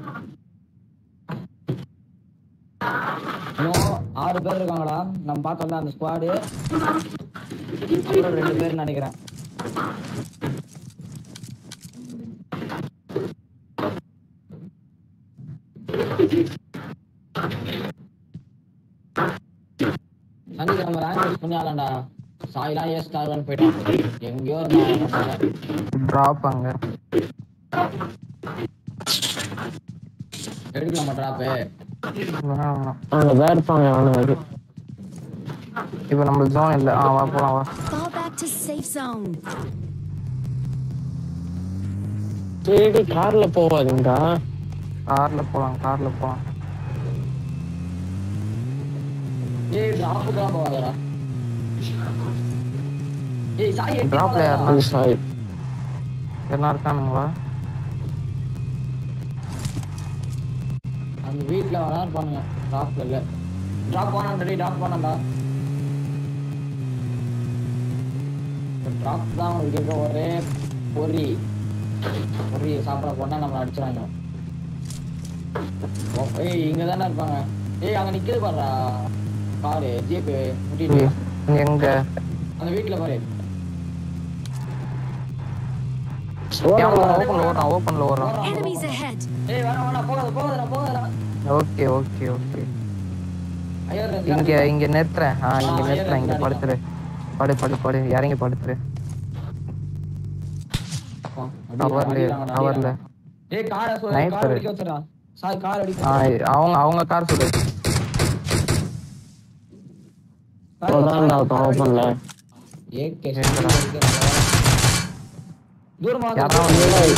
இன்னும் ஆறு பேர் இருக்காங்கடா நம்ம பார்த்தோம்ல அந்த ஸ்குவாடு அப்புறம் ரெண்டு பேர் நினைக்கிறேன் சனிக்கிழமை ரேங்க் யூஸ் பண்ணி ஆளாண்டா சாய்லாம் ஏ ஸ்டார் ஒன் போயிட்டான் எங்கேயோ இருந்தான் டிராப் அங்க எடுக்கலாமா ட்ராப்பு வேணாம், வேணாம். அங்கதான் இருப்பாங்க அவனுங்க இப்ப நம்ம ஜோன் இல்ல ஆ வா போலாம் வா Fall back to safe zone. சரி கார்ல போவாதீங்கடா கார்ல போலாம் கார்ல போலாம் ஏய் டிராப்பு தான் போவாதடா ஏய் சாய் Drop ல யாருன்னா? அது சாய் என்ன இருக்கானுங்களா அந்த வீட்ல வேணா இருப்பானுங்க டிராப்ல இல்ல டிராப் பண்ணாண்டா டிராப் பண்ணாண்டா டிராப் தான் உங்களுக்கு இருக்க ஒரே பொறி பொறி சாப்பிட போனா நம்ம அடிச்சிடாங்க ஏய் இங்க தானே இருப்பாங்க ஏய் அங்க நிக்குது பாருடா காரு ஜீப்பு முட்டிட்டு ஏய், எங்க அந்த வீட்ல பாரு ஓப்பன்ல ஓடுறான் ஓப்பன்ல ஓடுறான் Enemies ahead. ஏய் வேணாம் வேணாம் போகாத போகாதடா போகாதடா ஓகே ஓகே ஓகே ஐயோ இங்க இங்க நிறுத்துறேன் ஆ இங்க நிறுத்துறேன் இங்க படுத்துரு படு படு படு இறங்கி படுத்துரு கவர்ல கவர்ல ஏய் காரை சொல்லு Sniper. கார் அடிக்க வச்சுடா சாய் கார் அடிக்க ஆ அவங்க அவங்க கார் சொல்லு அதான்டா ஓப்பன்ல ஏகே எங்கடா? தூரமா வந்து யாரா வந்து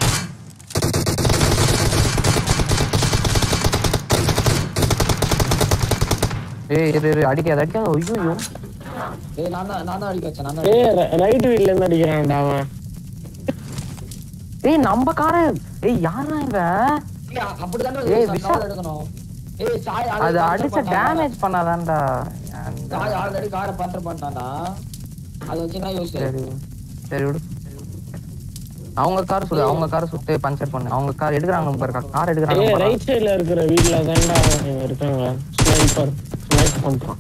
ஏய் இரு இரு அடிக்காத அடிக்காத ஐயோ ஏய் நான் தான் நான் தான் அடிக்க வச்சேன் நான் தான் ஏய் ரைட் வீட்ல இருந்து அடிக்கிறான்டா அவன் ஏய் நம்ம காரை ஏய் யாரா இவன் ஏய், அப்படிதான்டா ஏய், சாய் விஷா- கார் எடுக்கணும் ஏய் சாய் அது already அடிச்ச பஞ்சர் பண்ணிட்டான்டா. டேமேஜ் பண்ணாதான்டா சாய் ஆல்ரெடி காரை பஞ்சர் பண்ணிட்டான்டா அது வச்சு என்ன யூஸ் சரி சரி விடு அவங்க கார் சொல்லு அவங்க கார் சுட்டு பஞ்சர் பண்ணு அவங்க கார் எடுக்கிறாங்க பாரு கார் எடுக்கிறாங்க ஏய் பாரு. ரைட் சைடுல இருக்கிற வீட்ல தான்டா அவங்க இருக்காங்க ஸ்னைப்பர் ஸ்னைப் பண்றான்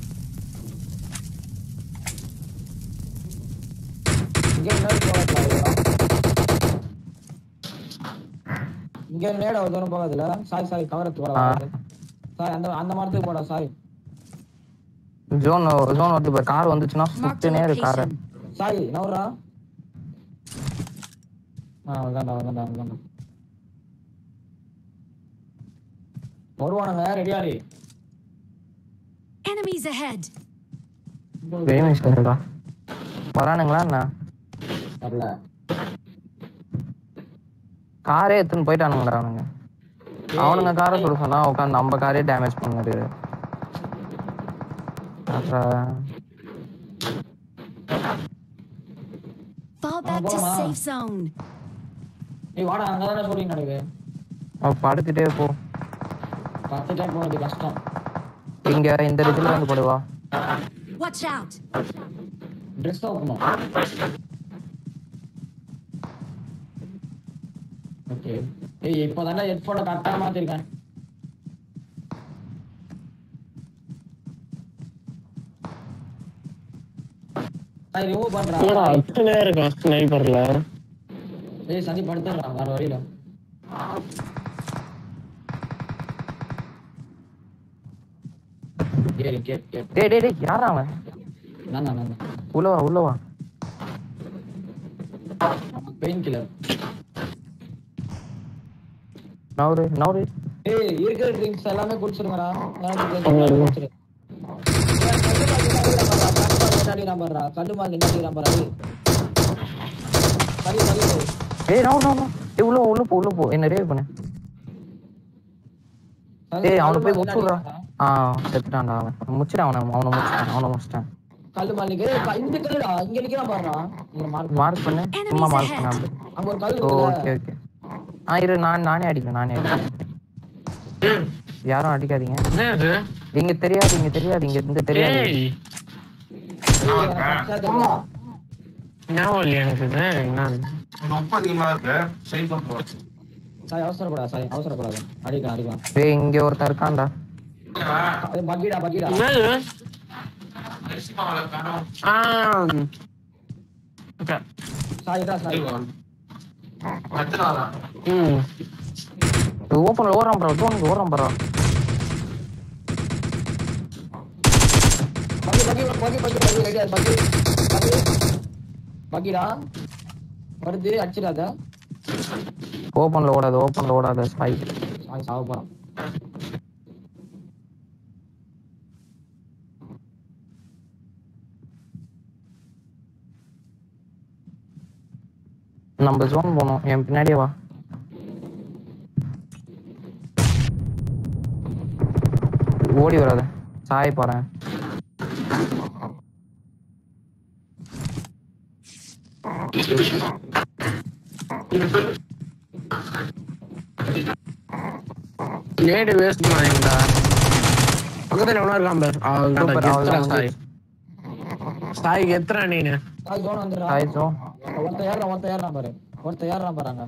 இங்க முன்னாடி போகலாம் இங்க நேட ஒரு தூரம் போகாதுல சாரி சாரி கவரத்து போட ஆ. சாரி அந்த அந்த மரத்துக்கு போடா சாரி ஜோன் ஜோன் வந்து இப்போ கார் வந்துச்சுன்னா Marked a சுத்தினே இரு காரை location. சாரி நவரா ஆ வந்தாண்டா வந்தாண்டா வந்தாண்டா வருவானுங்க ரெடியாரி Enemies ahead. வெயிட் பண்ணுடா வரானுங்களா என்ன வரல காரே எடுத்துன்னு போயிட்டானுங்கடா அவனுங்க அவனுங்க காரை சொல்ல சொன்னா உட்காந்து நம்ம காரே டேமேஜ் பண்ணுது அப்புறம் Fall back to போலாமா? safe zone. ஏய் வாடா அங்கதானே ஷூட்டிங் நடக்குது அவன் படுத்துட்டே போ பத்து டைம் போகிறது கஷ்டம் இங்க இந்த இடத்துல வந்து போடுவா Watch out. ட்ரெஸ் வைக்கணும் ஓகே ஏய் இப்போ தானே ஹெட்ஃபோனை கரெக்டாக மாற்றிருக்கேன் நான் ரிமூவ் என்னடா பண்ணுறேன் அத்தனை இருக்கும் ஸ்னைப்பர்ல ஏய் சந்தி படுத்துடுறான் வேற வழியில கேளு கேளு கேளு டேய் டேய் டேய் யாரா அவன் நான் தான் நான் உள்ள வா உள்ள வா பெயின் கில்லர் நவரு நவரு ஏய் இருக்கிற ட்ரிங்க்ஸ் எல்லாமே குடிச்சிருங்கடா எல்லாமே குடிச்சிரு கல்லு மாதிரி நின்னாடி நம்பர் அது சரி சரி ஏய் நவரு நவரு ஏய் உள்ள வா, உள்ள போ உள்ள போ என்ன ரேவ் பண்ணு ஏய் அவனை போய் முடிச்சுடுறா ஆ செத்துட்டான்டா அவன் முச்சிட்டான் அவனை அவனை முடிச்சிட்டான் அவனை முடிச்சிட்டான் கல்லு மாலிக்கு இந்த கல்லுடா இங்க நிக்கிறான் பாருடா இங்க மார்க் மார்க் பண்ணு சும்மா மார்க் பண்ண அப்படி அங்க ஒரு கல் ஓ இருக்குல்ல ஓகே ஓகே ஆ இரு நான் நானே அடிக்கிறேன் நானே அடிக்கிறேன் யாரும் அடிக்காதீங்க என்னது இங்க தெரியாது இங்க தெரியாது இங்க இங்க தெரியாது ஏய் ஏய், எனக்கு கரெக்டா தெரியுதா? ஞாபகம் இல்லையா எனக்கு இது என்ன ரொம்ப அதிகமா இருக்கு சரி பண்ணுவோம் சாய் அவசரப்படாத சாய் அவசரப்படாத அடிக்கலாம் அடிக்கலாம் ஏய் இங்க ஒருத்தன் இருக்கான்டா அது பக்கிடா பக்கிடா என்னது ஆ ஓகே சாய் தான் சாய் ம் ஓப்பன்ல ஓடுறான் ப்ரோ டோனுக்கு ஓடுறான் ப்ரோ பக்கி பக்கி பக்கி பக்கி பக்கி ரெடியா பக்கி பக்கி பக்கிடா வருது அடிச்சிடாத ஓப்பன்ல ஓடாது ஓப்பன்ல ஓடாத சாய் சாய் சாவ போறான் நம்ம ஜோன் போனோம் என் பின்னாடியே வா ஓடி வராத சாய் போறேன் ஏடு வேஸ்ட் பண்ணீங்கடா பக்கத்துல எவனா இருக்கான் பாரு Super, அவன் அவ்வளவுதான். சாய் சாய் எத்தனை நீனு சாய் ஜோன் வந்துடுறா சாய் ஜோன் ஒருத்த ஏறான் ஒருத்த ஏறான் பாரு ஒருத்த ஏறான் பாருங்க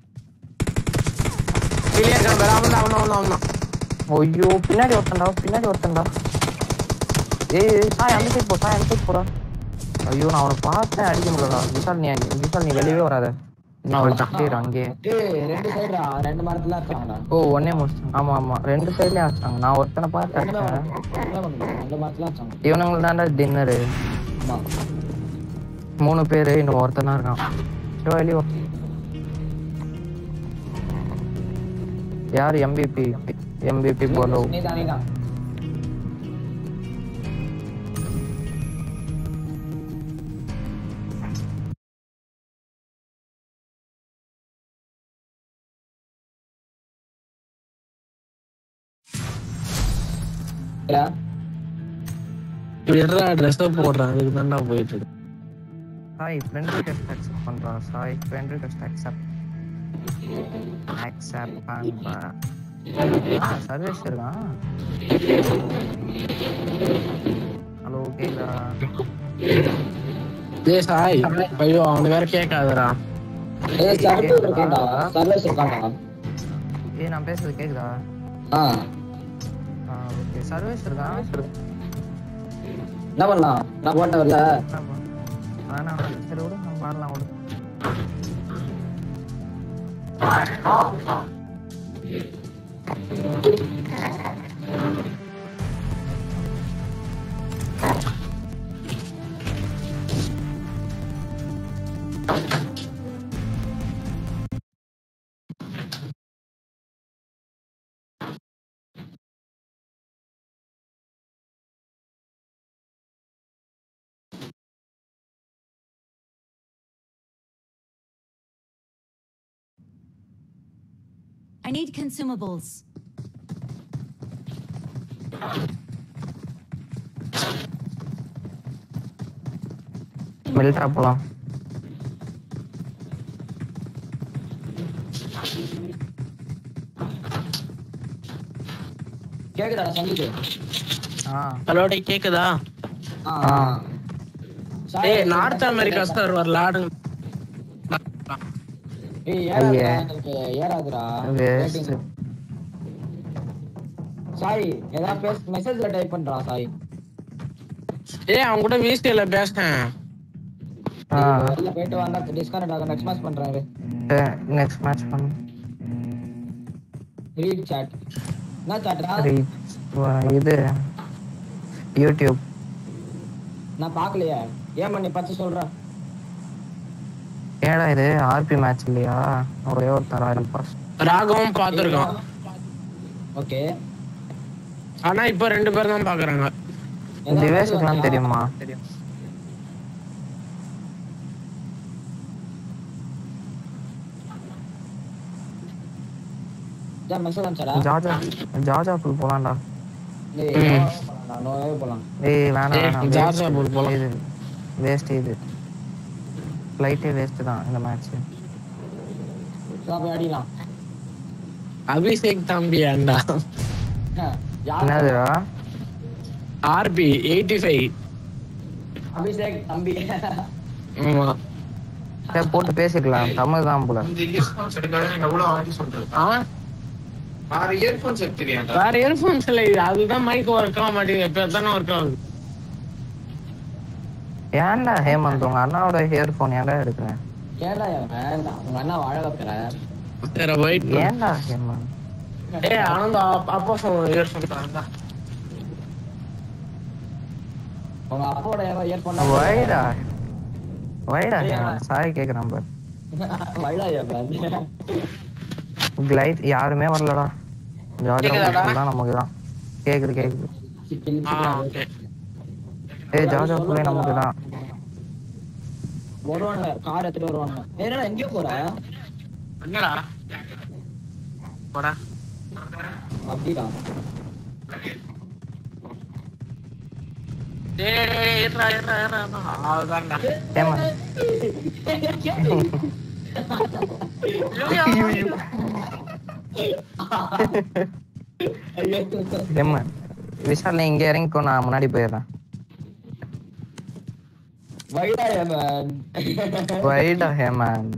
கீழே இருக்கான் பாரு அவன் அவன் அவன் அவன் ஐயோ பின்னாடி ஒருத்தன்டா பின்னாடி ஒருத்தன்டா ஏய் ஏய், சாய் அந்த சைடு போ சாய் அந்த சைடு போடா ஐயோ நான் அவனை பார்த்தேன் அடிக்க முடியலடா விஷால் நீ விஷால் நீ வெளியவே வராத நான் அவள் தட்டிடு அங்கே டேய் ரெண்டு சைடுடா ரெண்டு மரத்துல இருக்காங்கடா ஓ ஒன்னே முடிச்சிட்டாங்க ஆமா ஆமா ரெண்டு சைட்லயும் அடிச்சாங்க நான் ஒருத்தனை பார்த்து ரெண்டுமே அடிச்சேன் வரணும். என்ன பண்ணுறது ரெண்டு மரத்துல இருக்காங்க இவனுங்களுக்கு தாண்டா டின்னரு ஆமா மூணு பேரு இன்னும் ஒருத்தன் தான் இருக்கான் சரி வெளியே வா. யார் எம்பிபி எம்பிபி போலோ நீதான் நீதான் இல்ல? எட்ரா ட்ரெஸ் போடுறான் அதுக்கு தான்டா போயிட்டு இருக்கு சாய் ஃப்ரெண்ட் ரிக்வெஸ்ட் அக்செப்ட் பண்றா Sai friend request accept accept பண்றா சர்வீஸ் இருக்கான் ஹலோ கேக்குதா ஏய் சாய் ஐயோ அவன் வேற கேட்காதடா ஏய், server இருக்கான்டா. servers இருக்கான்டா. ஏய் நான் பேசுறது கேக்குதா ஆ, ஓகே சர்வீஸ் இருக்கான் என்ன பண்ணலாம் நான் போட்ட வரல வேணாம் சரி விடு நம்ம பாடலாம் விடு I need consumables. மில்ட்ரா போலாம் கேக்குதா சங்கீத் ஆ ஹலோ டே கேக்குதா ஆ ஆ. டேய் நார்த் அமெரிக்கா சர்வர் லாடுங்க ஏய் ஏறாதுடா ஐயே. எனக்கு ஏறாதுடா Waste. Waiting. சாய் ஏதாவது பேச மெசேஜ்ல டைப் பண்றா சாய் டேய் அவன் கூட வீசில பேசுறேன் ஆ வெளில போயிட்டு வந்தா டிஸ்கனெக்ட் ஆகும் நெக்ஸ்ட் மேட்ச் பண்றாரு நெக்ஸ்ட் மேட்ச் பண்ணு ரீட் சாட் என்ன சாட்ரா Reach. வா, இது யூடியூப் நான் பார்க்கலையே ஏன் பண்ணி பச்சு சொல்றேன் ஏடா இது ஆர்பி மேட்ச் இல்லையா ஒரே ஒருத்தர் ஆயிரம் பாஸ் ராகவும் பார்த்துருக்கான் ஓகே ஆனா இப்ப ரெண்டு பேரும் தான் பாக்குறாங்க திவேஷுக்குலாம் தெரியுமா மெசேஜ் அனுப்பிச்சடா ஜாஜா ஜாஜா புல் போலாம்டா டேய் நோவே போலாம் நோவே போலாம் ஏய் வேணாம் ஏய், வேணாம் ஜாஜா pool போலாம். இது வேஸ்ட் இது ஃப்ளைட்டே வேஸ்ட் தான் இந்த மேட்ச் சோ போய் அடிக்கலாம் அபிஷேக் தம்பி அண்டா யார் என்னதுடா ஆர்பி எயிட்டி ஃபைவ் அபிஷேக் தம்பி ஆமா சரி, போட்டு பேசிக்கலாம் தமிழ் தான் போல இந்த இயர்ஃபோன்ஸ் எடுக்காத எவ்வளவு வாங்கி சொல்றது ஆ ஆறு இயர்ஃபோன்ஸ் எடுத்துறியாடா வேற இயர்ஃபோன்ஸ் இல்ல இது அதுதான் மைக் ஒர்க் ஆக மாட்டேங்குது எப்ப தானே ஒர்க் ஆகுது ஏன்டா ஹேமந்த் உங்க அண்ணாவோட இயர்ஃபோன் ஏன்டா எடுக்கிறேன் கேடா அவன் உங்க அண்ணா வாழ வைக்கிற சரி வெயிட் ஏன்டா ஹேமந்த் ஏய் ஆனந்த் அப்- அப்பா ஃபோன் இயர்ஃபோன் தரேன்டா உங்க அப்பாவோட இயர்போன் வைடா வைடா ஹேமந்த் சாரி கேக்குறேன் பாரு வைடா ஏன் கிளைட் யாருமே வரலடா ஜாஜா கேக்குதாடா? புல் தான் நமக்கு தான் கேக்குது கேக்குது ஆ ஓகே ஏய் ஜாஜா புல்லே நமக்கு தான் வருவானுங்க கார் எடுத்துட்டு வருவானுங்க ஏய், என்னடா எங்கேயோ போற என்னடா போடா அப்படிடா டேய் டேய், டேய், இருடா இருடா இருடா அவ்வளவுதான்டா ஹேமந்த் ஹேமந்த் விஷால் நீ இங்க இறங்கிக்கோ நான் முன்னாடி போயிடுறேன் வைடா ஏன் வைடா ஹேமந்த்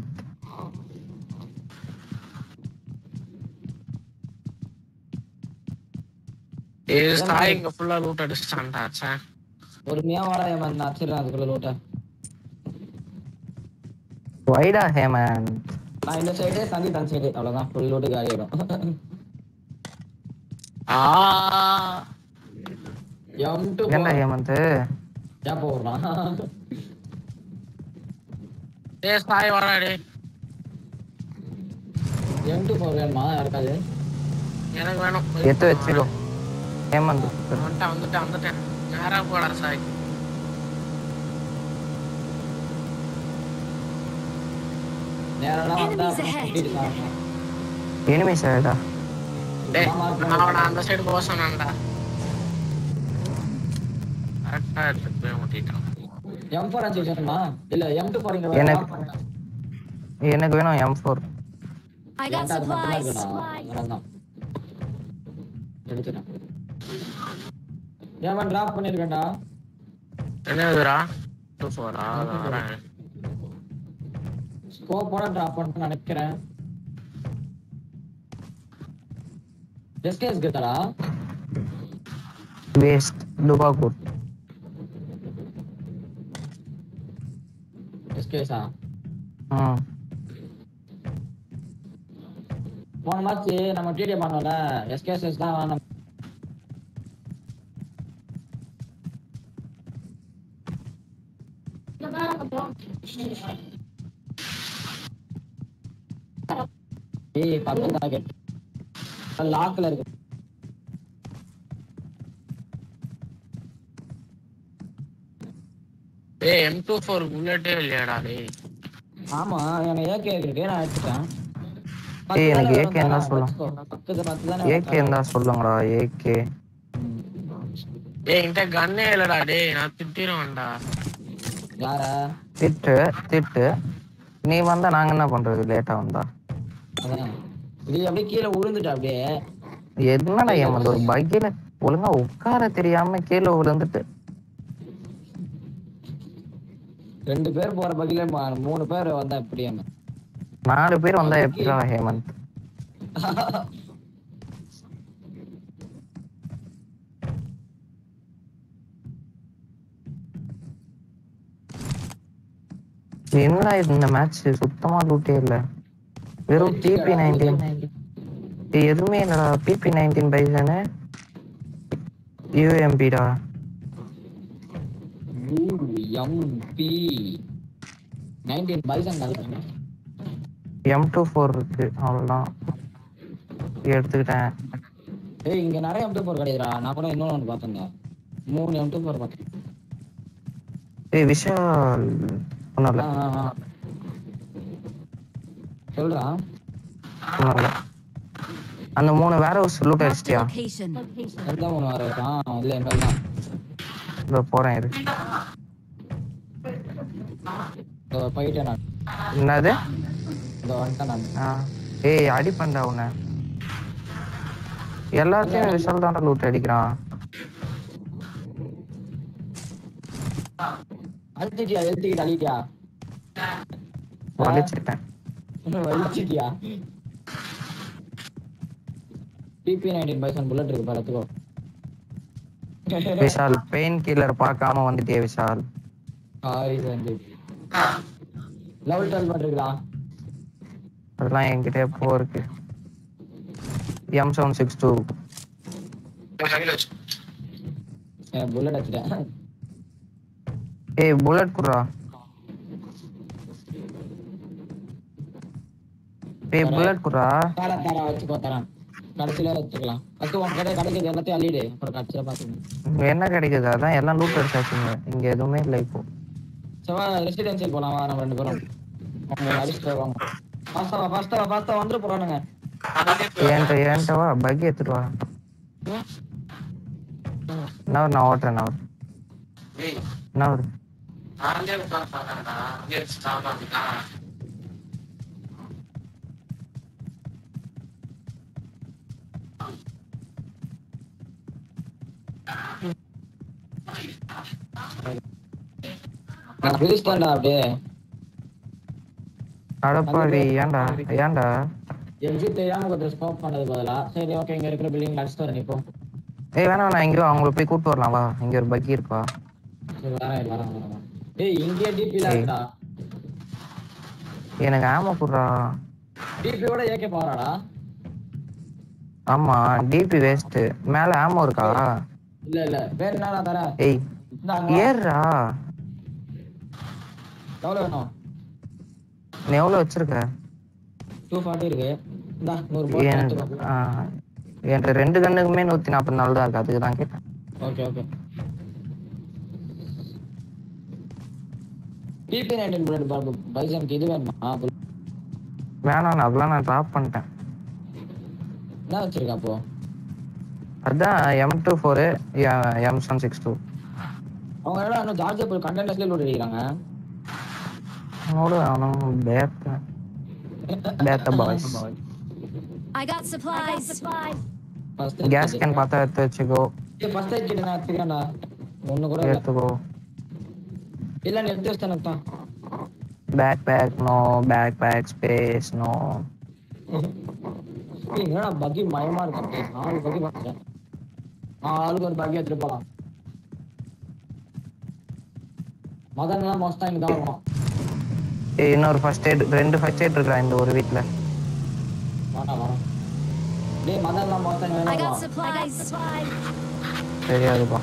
ஏய் சாய் இங்க ஃபுல்லா லூட் அடிச்சிட்டான்டா ச்சே பொறுமையா வாடா ஏன் நான் அடிச்சிடுறேன் அதுக்குள்ள லூட்ட வைடா ஹேமந்த் நான் இந்த சைடு சங்கீத் அந்த சைடு அவ்வளவுதான் ஃபுல் லூட்டு காலி ஆயிடும் ஆ எம் டு ஏன்டா ஹேமந்த் ஏன் போடுறான் டேய் சாய் வாடா டேய் எம் டு போர் வேணுமா யாருக்காது எனக்கு வேணும் எடுத்து வச்சுக்கோ ஹேமந்த் வந்துட்டேன் வந்துட்டேன் வந்துட்டேன் நேரா போடா சாய் நேரம்லாம் வந்தா Enemies ahead. சுத்திட்டு தான். எனிமி சைடா டேய் நான் அவனை அந்த சைடு போக சொன்னான்டா கரெக்டா எடுத்துட்டு போய் முட்டிட்டான் எம் ஃபோர் அஞ்சு வச்சிருக்கா இல்ல எம் டூ போறீங்க எனக்கு எனக்கு வேணும் எம் ஃபோர் I got அது மட்டும்தான் supplies. இருக்குடா அதனாலதான் எடுத்துட்டேன் ஏன் டிராப் பண்ணிருக்கேன்டா என்னதுடா டூ ஃபோரா வரேன் ஸ்கோப்போட டிராப் பண்ண நினைக்கிறேன் எஸ்கேஸ் கேட்டடா வேஸ்ட் லுபாகூர் எஸ்கேஸா ம் போன மேட்ச் நம்ம டிடிஎம் பண்ணோம்ல எஸ்கேஎஸ்எஸ் தான் நம்ம ஏய் பத்து டார்கெட் லாக்ல இருக்கு ஏய் எம் டூ ஃபோர் புல்லட்டே இல்லையாடா டேய் ஆமா எனக்கு ஏகே இருக்கு நான் எடுத்துட்டேன் ஏய், எனக்கு பத்து AK தானே இருந்தா வரும், சொல்லு. வச்சுக்கோ. பத்து பத்து தானே ஏகே இருந்தா சொல்லுங்கடா ஏகே ஏய் என்கிட்ட கண்ணே இல்லடா டேய் நான் திட்டிடுவேன்டா யார திட்டு திட்டு நீ வந்தா நாங்க என்ன பண்றது லேட்டா வந்தா அதான் இது அப்படியே கீழே விழுந்துட்டு அப்படியே என்னடா என் வந்து ஒரு பைக்கில ஒழுங்கா உட்கார தெரியாம கீழே விழுந்துட்டு ரெண்டு பேர் போற பகில மூணு பேர் வந்தா எப்படி என்ன நாலு பேர் வந்தா எப்படிடா ஹேமந்த் என்னடா இது இந்த மேட்ச் சுத்தமா லூட்டே இல்ல வெறும் பிபி நைன்டீன் எதுவுமே இல்லடா பிபி நைன்டீன் பைசனு யூஎம்பிடா MP nineteen Bizon M two four இருக்கு அவ்வளோதான் எடுத்துக்கிட்டேன் ஏய் இங்க நிறைய எம் டூ ஃபோர் கிடையாதுடா நான் கூட இன்னொன்று ஒன்று பார்த்தேங்க மூணு எம் டூ ஃபோர் பார்த்தேன் ஏய் விஷால் ஒன்றும் இல்லை ஆ, ஆ, ஆ. சொல்றா ஒன்றும் இல்லை அந்த மூணு வேற ஹவுஸ் லூட் Marked a அடிச்சிட்டியா location. எந்த ஒன்று வர இருக்கான் இல்லை எங்க தான் இதோ போறேன் இரு இதோ போயிட்டேன் நான் என்னது இதோ வந்துட்டேன் நான் ஆ. ஏய் அடி பண்ணா உன்னை எல்லாத்தையும் விஷால் தான்டா லூட் அடிக்கிறான் அழுத்திட்டியா எழுத்திக்கிட்டு அழிட்டியா வலிச்சிட்டேன் வலிச்சிட்டியா பிபி நைன்டீன் பைசன் புல்லட் இருக்கு பாருத்துக்கோ விஷால் பெயின் கில்லர் பார்க்காம வந்துட்டே விஷால் சாரி சஞ்சீப் லெவல் டுவெல் பண்ணிருக்கா அதெல்லாம் என்கிட்ட எப்போ இருக்கு M seven six two bullet வச்சுட்டேன் ஏய் புல்லட் குடுறா ஏய் புல்லட் குடுறா தர தர வச்சுக்கோ தரேன் கடைசியில வச்சுக்கலாம் ஃபர்ஸ்ட் உன் கடை கிடைக்கிறது எல்லாத்தையும் அள்ளிடு அப்புறம் கடைசியில பாத்துக்கணும் இங்க என்ன கிடைக்குது அதான் எல்லாம் லூட் அடிச்சாச்சுங்க இங்க எதுவுமே இல்லை இப்போ செவ்வா ரெசிடென்சியல் போலாம் வா நம்ம ரெண்டு பேரும் அவங்க அடிச்சுட்டு வருவாங்க ஃபாஸ்டா வா ஃபாஸ்டா வா ஃபாஸ்டா வந்துட்டு போறானுங்க ஏன்ட்ட ஏன்ட்ட வா பக்கி எடுத்துட்டு வா நவர் நான் ஓட்டுறேன் நவர் நவர் நான் பிரிச்சிட்டேன்டா அப்படியே அடப்பாடி ஏன்டா ஏன்டா எம்ஜி தெரியாம கொஞ்சம் ஸ்கோப் பண்ணது பதிலா சரி ஓகே இங்க இருக்கிற பில்டிங் அடிச்சுட்டு வரேன் இப்போ ஏய் வேணாம் நான் எங்கேயோ அவங்கள போய் கூட்டு வரலாம் வா இங்க ஒரு பக்கி இருக்கா சரி வரேன் வரேன் வரேன் ஏய் இங்கே டிபில ஏய். இருக்கா எனக்கு ஆம குடுறா டிபியோட ஏகே போறாடா ஆமா டிபி வேஸ்ட் மேல ஆமோ இருக்கா இல்ல இல்ல வேணும்னா நான் தரேன் ஏய் இந்தாங்க ஏறுடா எவ்வளவு வேணும் நீ எவ்வளவு வச்சிருக்க டூ ஃபார்ட்டி இருக்கு இந்தா நூறு போட்டு என் எடுத்துக்கோ. ஆ, என்கிட்ட ரெண்டு கண்ணுக்குமே நூத்தி நாற்பத்தி நாலு தான் இருக்கு அதுக்கு தான் கேட்டேன் okay okay PP nineteen bullet Babu பைசனுக்கு இது வேணுமா bullet. வேணாம் நான் அதெல்லாம் நான் ட்ராப் பண்ணிட்டேன் என்ன வச்சிருக்கா அப்போ அதான் M two four M seven six two அவங்க என்ன இன்னும் ஜார்ஜ் போய் கண்டென்டர்ஸ்லேயே லோட் அடிக்கிறாங்க அவனோட அவனும் பேத்த பேத்த boys I got supplies. First gas can பார்த்தா எடுத்து வச்சுக்கோ ஃபர்ஸ்ட் எய்ட் கிட்ட நான் எடுத்துக்கிறேன்டா ஒண்ணு கூட இல்ல எடுத்துக்கோ இல்ல நீ எடுத்து வச்சிட்டேன் தான் bag bag no bag bag space no என்னடா பக்கி மயமா இருக்கு நாலு பக்கி பார்த்துட்டேன் ஆளுக்கு ஒரு பக்கி எடுத்துட்டு போலாம் மதன்லாம் மோஸ்டா இங்க தான் வருவான் இன்னொரு ஃபர்ஸ்ட் எய்ட் ரெண்டு ஃபர்ஸ்ட் எய்ட் இருக்கா இந்த ஒரு வீட்டில் வேண்டாம் வரோம் டேய் மதன்லாம் மொத்தம் I got வேணும் supplies. தெரியாதுப்பா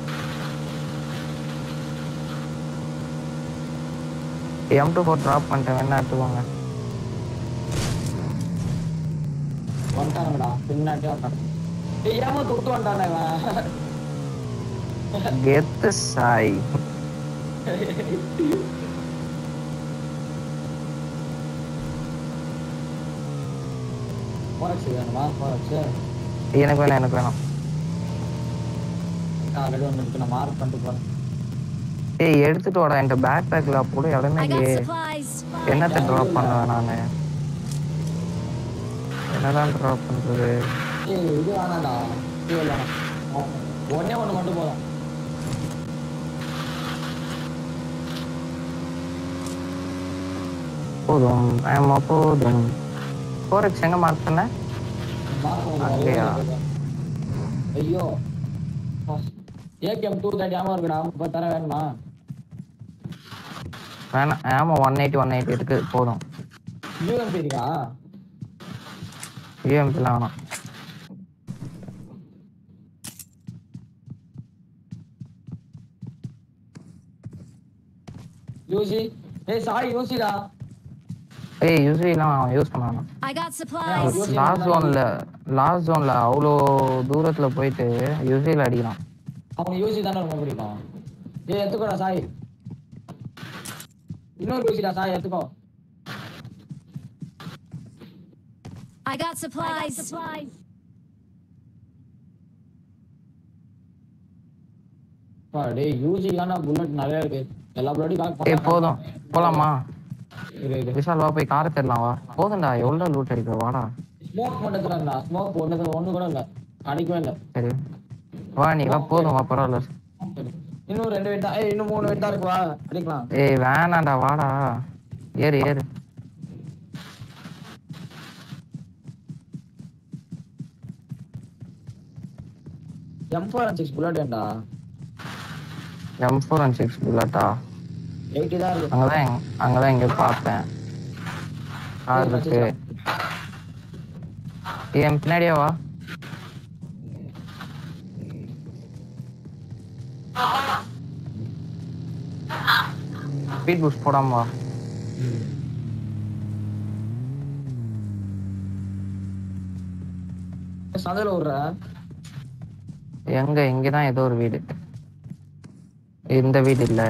எம் டூ ஃபோர் ட்ராப் பண்ணிட்டேன் வேணா எடுத்துக்கோங்க வந்துட்டானுங்கடா பின்னாடி வந்தான் டேய் ஏமா தொட்டு வந்துட்டானே இவன் கெத்து சாய் போரக்ஸ் வேணுமா போரக்ஸ் எனக்கு வேணாம் எனக்கு வேணாம் ஆல்ரெடி ஒன்று இருக்கு நான் மார்க் பண்ணிட்டு போறேன் ஏய் எடுத்துட்டு வாடா என்கிட்ட பேக் பேக்ல கூட இடமே I got இல்லையே supplies. என்னத்தை ட்ராப் பண்ணுவேன் நானு என்னதான் ட்ராப் பண்றது ஏய் இது வேணாம்டா இது வேணாம் ஒன்னே ஒன்று மட்டும் போதும் போதும் ஆமா போதும் ஃபோரெக்ஸ் எங்க மார்க் பண்ண மார்க் அங்கேயா? ஐயோ ஏகேஎம் டூ தேர்ட்டி ஆமா இருக்குடா இப்போ தர வேணுமா வேணாம் ஆமா ஒன் எயிட்டி ஒன் எயிட்டி இருக்கு போதும் யூஎம்பி இருக்கா யூஎம்பிலாம் வேணாம் யூசி ஏய் சாய் யூசிடா ஏய் யூஸ்வலாம் யூஸ் பண்ண வேணாம் I got supplies. லாஸ்ட் ஜோன்ல லாஸ்ட் ஜோன்ல அவ்வளோ தூரத்துல போயிட்டு யூசியில் அடிக்கிறான் அவங்க யூசி தானே ரொம்ப பிடிக்கும் ஏய் எடுத்துக்கோடா சாய் இன்னொரு யூசிடா சாய் எடுத்துக்கோ I got supplies. பா, டேய் யூசி தானே புல்லட் நிறைய இருக்கு எல்லா புல்லட்டும் ஏய் போதும் போலாமா இரு இரு விஷால் வா போய் காரை தெரியலாம் வா போதும்டா எவ்வளோ லூட் அடிக்கிற வாடா ஸ்மோக் மட்டும் தரேன்டா ஸ்மோக் ஒன்று ஒன்று கூட இல்லை அடிக்கவே இல்லை சரி வா நீ வா போதும் வா பரவாயில்ல சரி. இன்னும் ரெண்டு வெயிட் தான் ஏய் இன்னும் மூணு வெயிட் தான் இருக்கு வா அடிக்கலாம் ஏய் வேணாம்டா வாடா ஏறு ஏறு M four and six bullet வேண்டா எம் ஃபோர் அண்ட் சிக்ஸ் புல்லட்டா எயிட்டி தான் இருக்கு அங்கதான் எங்க- அங்கதான் இங்க பார்த்தேன் கார் இருக்கு ஏய், என் பின்னாடியே வா ஸ்பீட் பூஸ்ட் போடாம வா சந்தையில் விட்ற எங்க இங்கதான் ஏதோ ஒரு வீடு இந்த வீடு இல்ல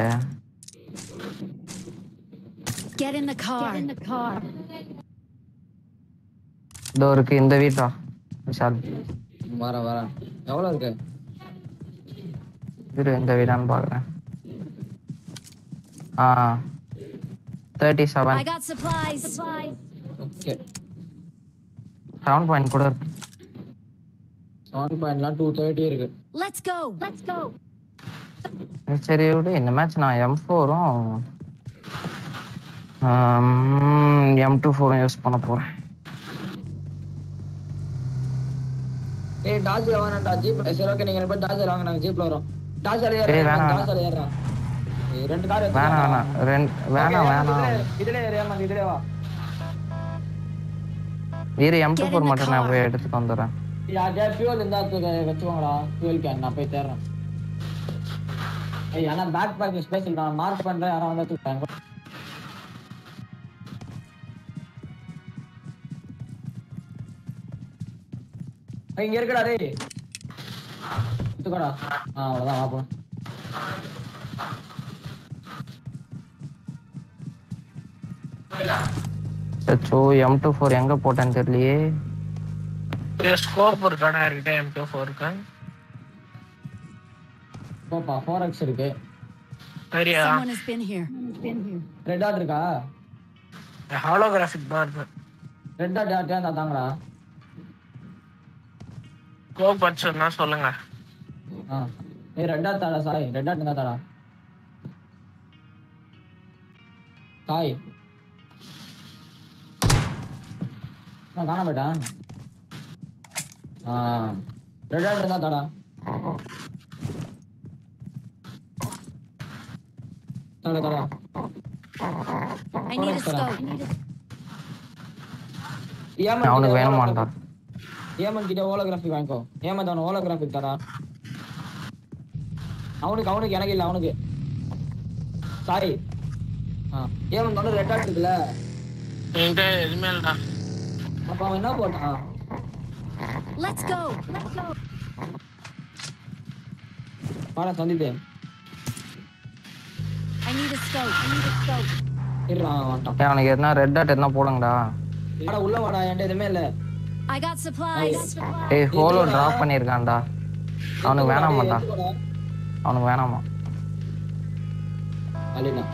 Get in the car. இதோ இருக்கு இந்த வீட்டா விஷால் வரேன் வரேன் எவ்வளோ இருக்கு இரு இந்த வீடான்னு பாக்குறேன் ஆ thirty I seven got supplies. Okay seven point கூட இருக்கு செவன் பாயிண்ட்லாம் டூ தேர்ட்டி இருக்கு Let's go. Let's go. சரி விடு இந்த மேட்ச் நான் எம் ஃபோரும் எம் டூ ஃபோரும் யூஸ் பண்ண போறேன் ஏய் டாஜில் வாங்கடா ஜீப் சரி ஓகே நீங்கள் போய் டாஜில் வாங்க நாங்கள் ஜீப்பில் வரோம் டாஜில் ஏய், ஏறேன் வேணாம், டாஜில் ஏறுறேன் ஏய், ரெண்டு கார் வேணாம் வேணாம் ரெண்டு வேணாம் வேணாம் இதுல ஏறியாமா இதுல வா இரு M two Get in four the மட்டும் நான் car. போய் எடுத்துட்டு வந்துடுறேன் யார்கிட்ட ஃபியூல் இருந்தா தூக்க வச்சுக்கோங்கடா ஃபியூல் கேன் நான் போய் தேடுறேன் ஏய் ஆனா பேக் பேக் ஸ்பெஷல் நான் மார்க் பண்றேன் யாரும் வந்தா தூக்குறாங்க ஏய், இங்க இருக்குடா டேய் எடுத்துக்கோடா ஆ அவ்வளவுதான் வா போலாம் சச்சோ எம் டூ ஃபோர் எங்க போட்டேன்னு தெரியலையே ஸ்கோப் இருக்காடா இருக்கிட்ட எம் டூ ஃபோருக்கு போப்பா ஃபோர் எக்ஸ் இருக்கு சரியா Someone has been here. Red dot இருக்கா ஹாலோகிராஃபிக் தான் இருக்கு ரெட் டாட் யார்கிட்ட இருந்தா தாங்கடா ஸ்கோப் வச்சிருந்தா சொல்லுங்க ஆ ஏய் ரெட் டாட் தாடா சாய் ரெட் டாட் இருந்தா தாடா சாய் நான் காண போயிட்டான் ஆ ரெட் டாட் இருந்தா தாடா தாடா தாடா I need a scope. ஏமா அவனுக்கு வேணுமாண்டா ஏமன் கிட்ட ஹோலோகிராஃபிக் வாங்கிக்கோ ஏமன் அவன் ஹோலோகிராஃபிக் தரா அவனுக்கு அவனுக்கு எனக்கு இல்ல அவனுக்கு சாரி ஆ ஏமன் வந்து ரெட் ஆட் இருக்குல்ல என்கிட்ட எதுவுமே இல்லடா அப்ப அவன் என்ன போட்டான் Let's go. Let's go. வாடா சந்தித்து I need a scope. I need a scope. இருறான் வந்துட்டான் ஏய், அவனுக்கு எதுனா ரெட் டாட் எதுனா போடுங்கடா வாடா உள்ள வாடா என்கிட்ட எதுவுமே இல்ல I got supplies. ஏய் ஹோலோ டிராப் பண்ணியிருக்கான்டா அவனுக்கு வேணாமாடா அவனுக்கு வேணாமா அலினா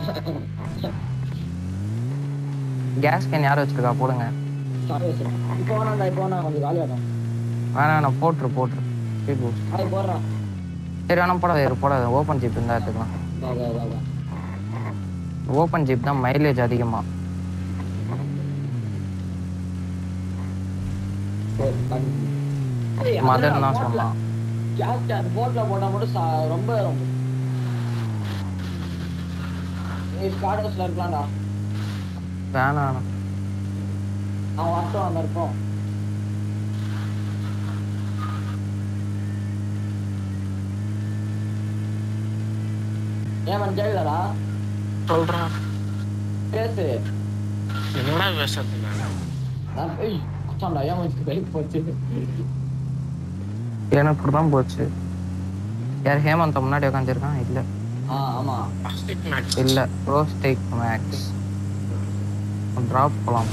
கேஸ் கேன் யார் வச்சிருக்கா போடுங்க சாரி வச்சிருக்கான் இப்போ வேணாம்டா இப்போ வேணாம் கொஞ்சம் காலி ஆகும் வேணாம் வேணாம் போட்டுரு போட்டுரு ஸ்பீட் பூஸ்ட் அது போடுறான் சரி வேணாம் போடாத இரு, போடாத ஓப்பன் ஜிப் இருந்தால் எடுத்துக்கலாம் வா, வா, வா, வா. ஓப்பன் ஜிப் தான் மைலேஜ் அதிகமா சரி, பண்ணு. ஏய், மதன் அதுதான் தான் போட்ல- சொன்னான் கேஸ் கேன் போட்ல போட்டா மட்டும் சா- ரொம்ப ரொம்ப ஏய் ஸ்காடர்ஸ்ல இருக்கலாம்டா வேணாம் வேணாம் அவன் வரட்டும் அந்த இருக்கும் ஏமன் கேட்கலடா சொல்றான் பேசு என்னடா பேசுறது நான் நான் ஏய் குச்சாண்டா ஏமன் வெளியே போச்சு எனக்கு தான் போச்சு யார் ஹேமந்த் முன்னாடி உட்காந்துருக்கான் இல்ல ஆ ஆமா பிளாஸ்டிக் மேட்ச் இல்ல ரோஸ்டேக் மேக்ஸ் டிராப் போலாம்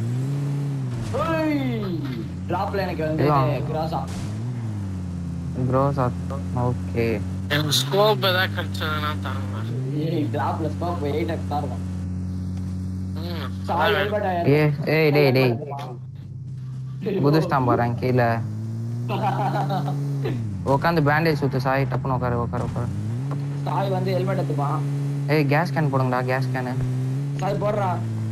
டிராப்ல எனக்கு வந்து இதுவா? கிராஸா க்ரோஸ் ஓகே எனக்கு ஸ்கோப் ஏதாவது கிடைச்சதுன்னா தாங்க ஏய் டிராப்ல ஸ்கோப் 8x தான் இருக்கும் ம் சாய் அதான் ஹெல்மெட் ஏ ஏய் டேய் டேய் குதிச்சிட்டான் பாரு கீழே உட்காந்து பேண்டேஜ் சுத்து சாய் டப்புன்னு உட்காரு உட்காரு உட்காரு சாய் வந்து ஹெல்மெட் எடுத்துப்பான் ஏய் கேஸ் கேன் போடுங்கடா கேஸ் கேனு சாய் போடுறா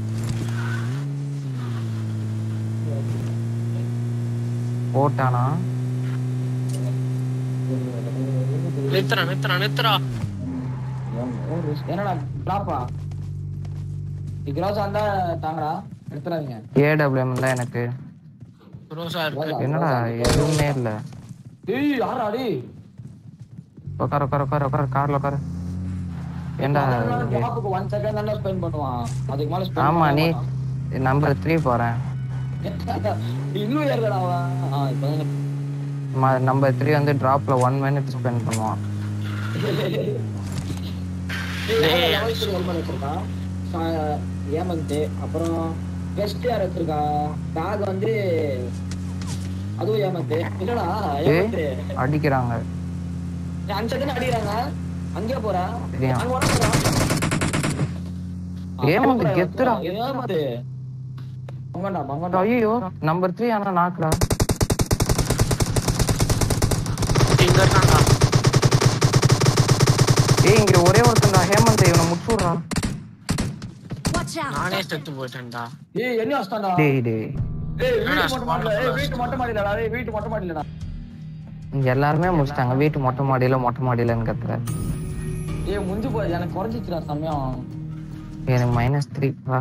போட்டானா நித்துறா நித்துறா நித்துறா என்னடா டிராப்பா கிராஸா இருந்தா தாங்கடா எடுத்துறாதீங்க ஏடபிள்யூஎம் தான் எனக்கு ரோசா இருக்கு என்னடா எதுவுமே இல்ல ஏய் யாரா டேய் உட்காரு உட்காரு உட்காரு உட்காரு கார்ல உட்காரு ஏண்டா இது? டிராப்புக்கு 1 செகண்ட் தான ஸ்பெண்ட் பண்ணுவான் அதுக்கு மேல ஸ்பெண்ட் ஆமா நீ நம்பர் த்ரீ போறேன் இன்னும் ஏறலடா அவன் ஆ இப்போ நம்பர் த்ரீ வந்து டிராப்ல ஒன் மினிட் ஸ்பெண்ட் பண்ணுவான் ஹெல்மெட் வச்சிருக்கான் சா- ஏமந்த் அப்புறம் வெஸ்ட் யார் வச்சிருக்கா பேக் வந்து அதுவும் ஏமந்த் இல்லடா ஏமந்த் அடிக்கிறாங்க அஞ்சு செகண்ட் அடிக்கிறாங்க அங்கே போறா தெரியும். அங்க வர போறா ஏமந்த் கெத்துடா. ஏமந்த் பங்கண்டா பங்கண்டா ஐயோ நம்பர் த்ரீ ஆனா நாக்குடா இங்க இருக்கான்டா ஏய் இங்க ஒரே ஒருத்தன்டா ஹேமந்த் இவனை முடிச்சுடுறான் Watch out. நானே செத்து போயிட்டேன்டா ஏய் என்ன வஸ்தான்டா டேய் டேய் ஏய் வீட்டு மொட்டை மாடில ஏய் வீட்டு மொட்டை மாடிலடா ஏய் வீட்டு மொட்டை மாடிலடா இங்க எல்லாருமே முடிச்சிட்டாங்க வீட்டு மொட்டை மாடியில மொட்டை மாடியிலன்னு கத்துற ஏய் முஞ்சு போய் எனக்கு குறைஞ்சிச்சுடா சமயம் எனக்கு மைனஸ் த்ரீ வா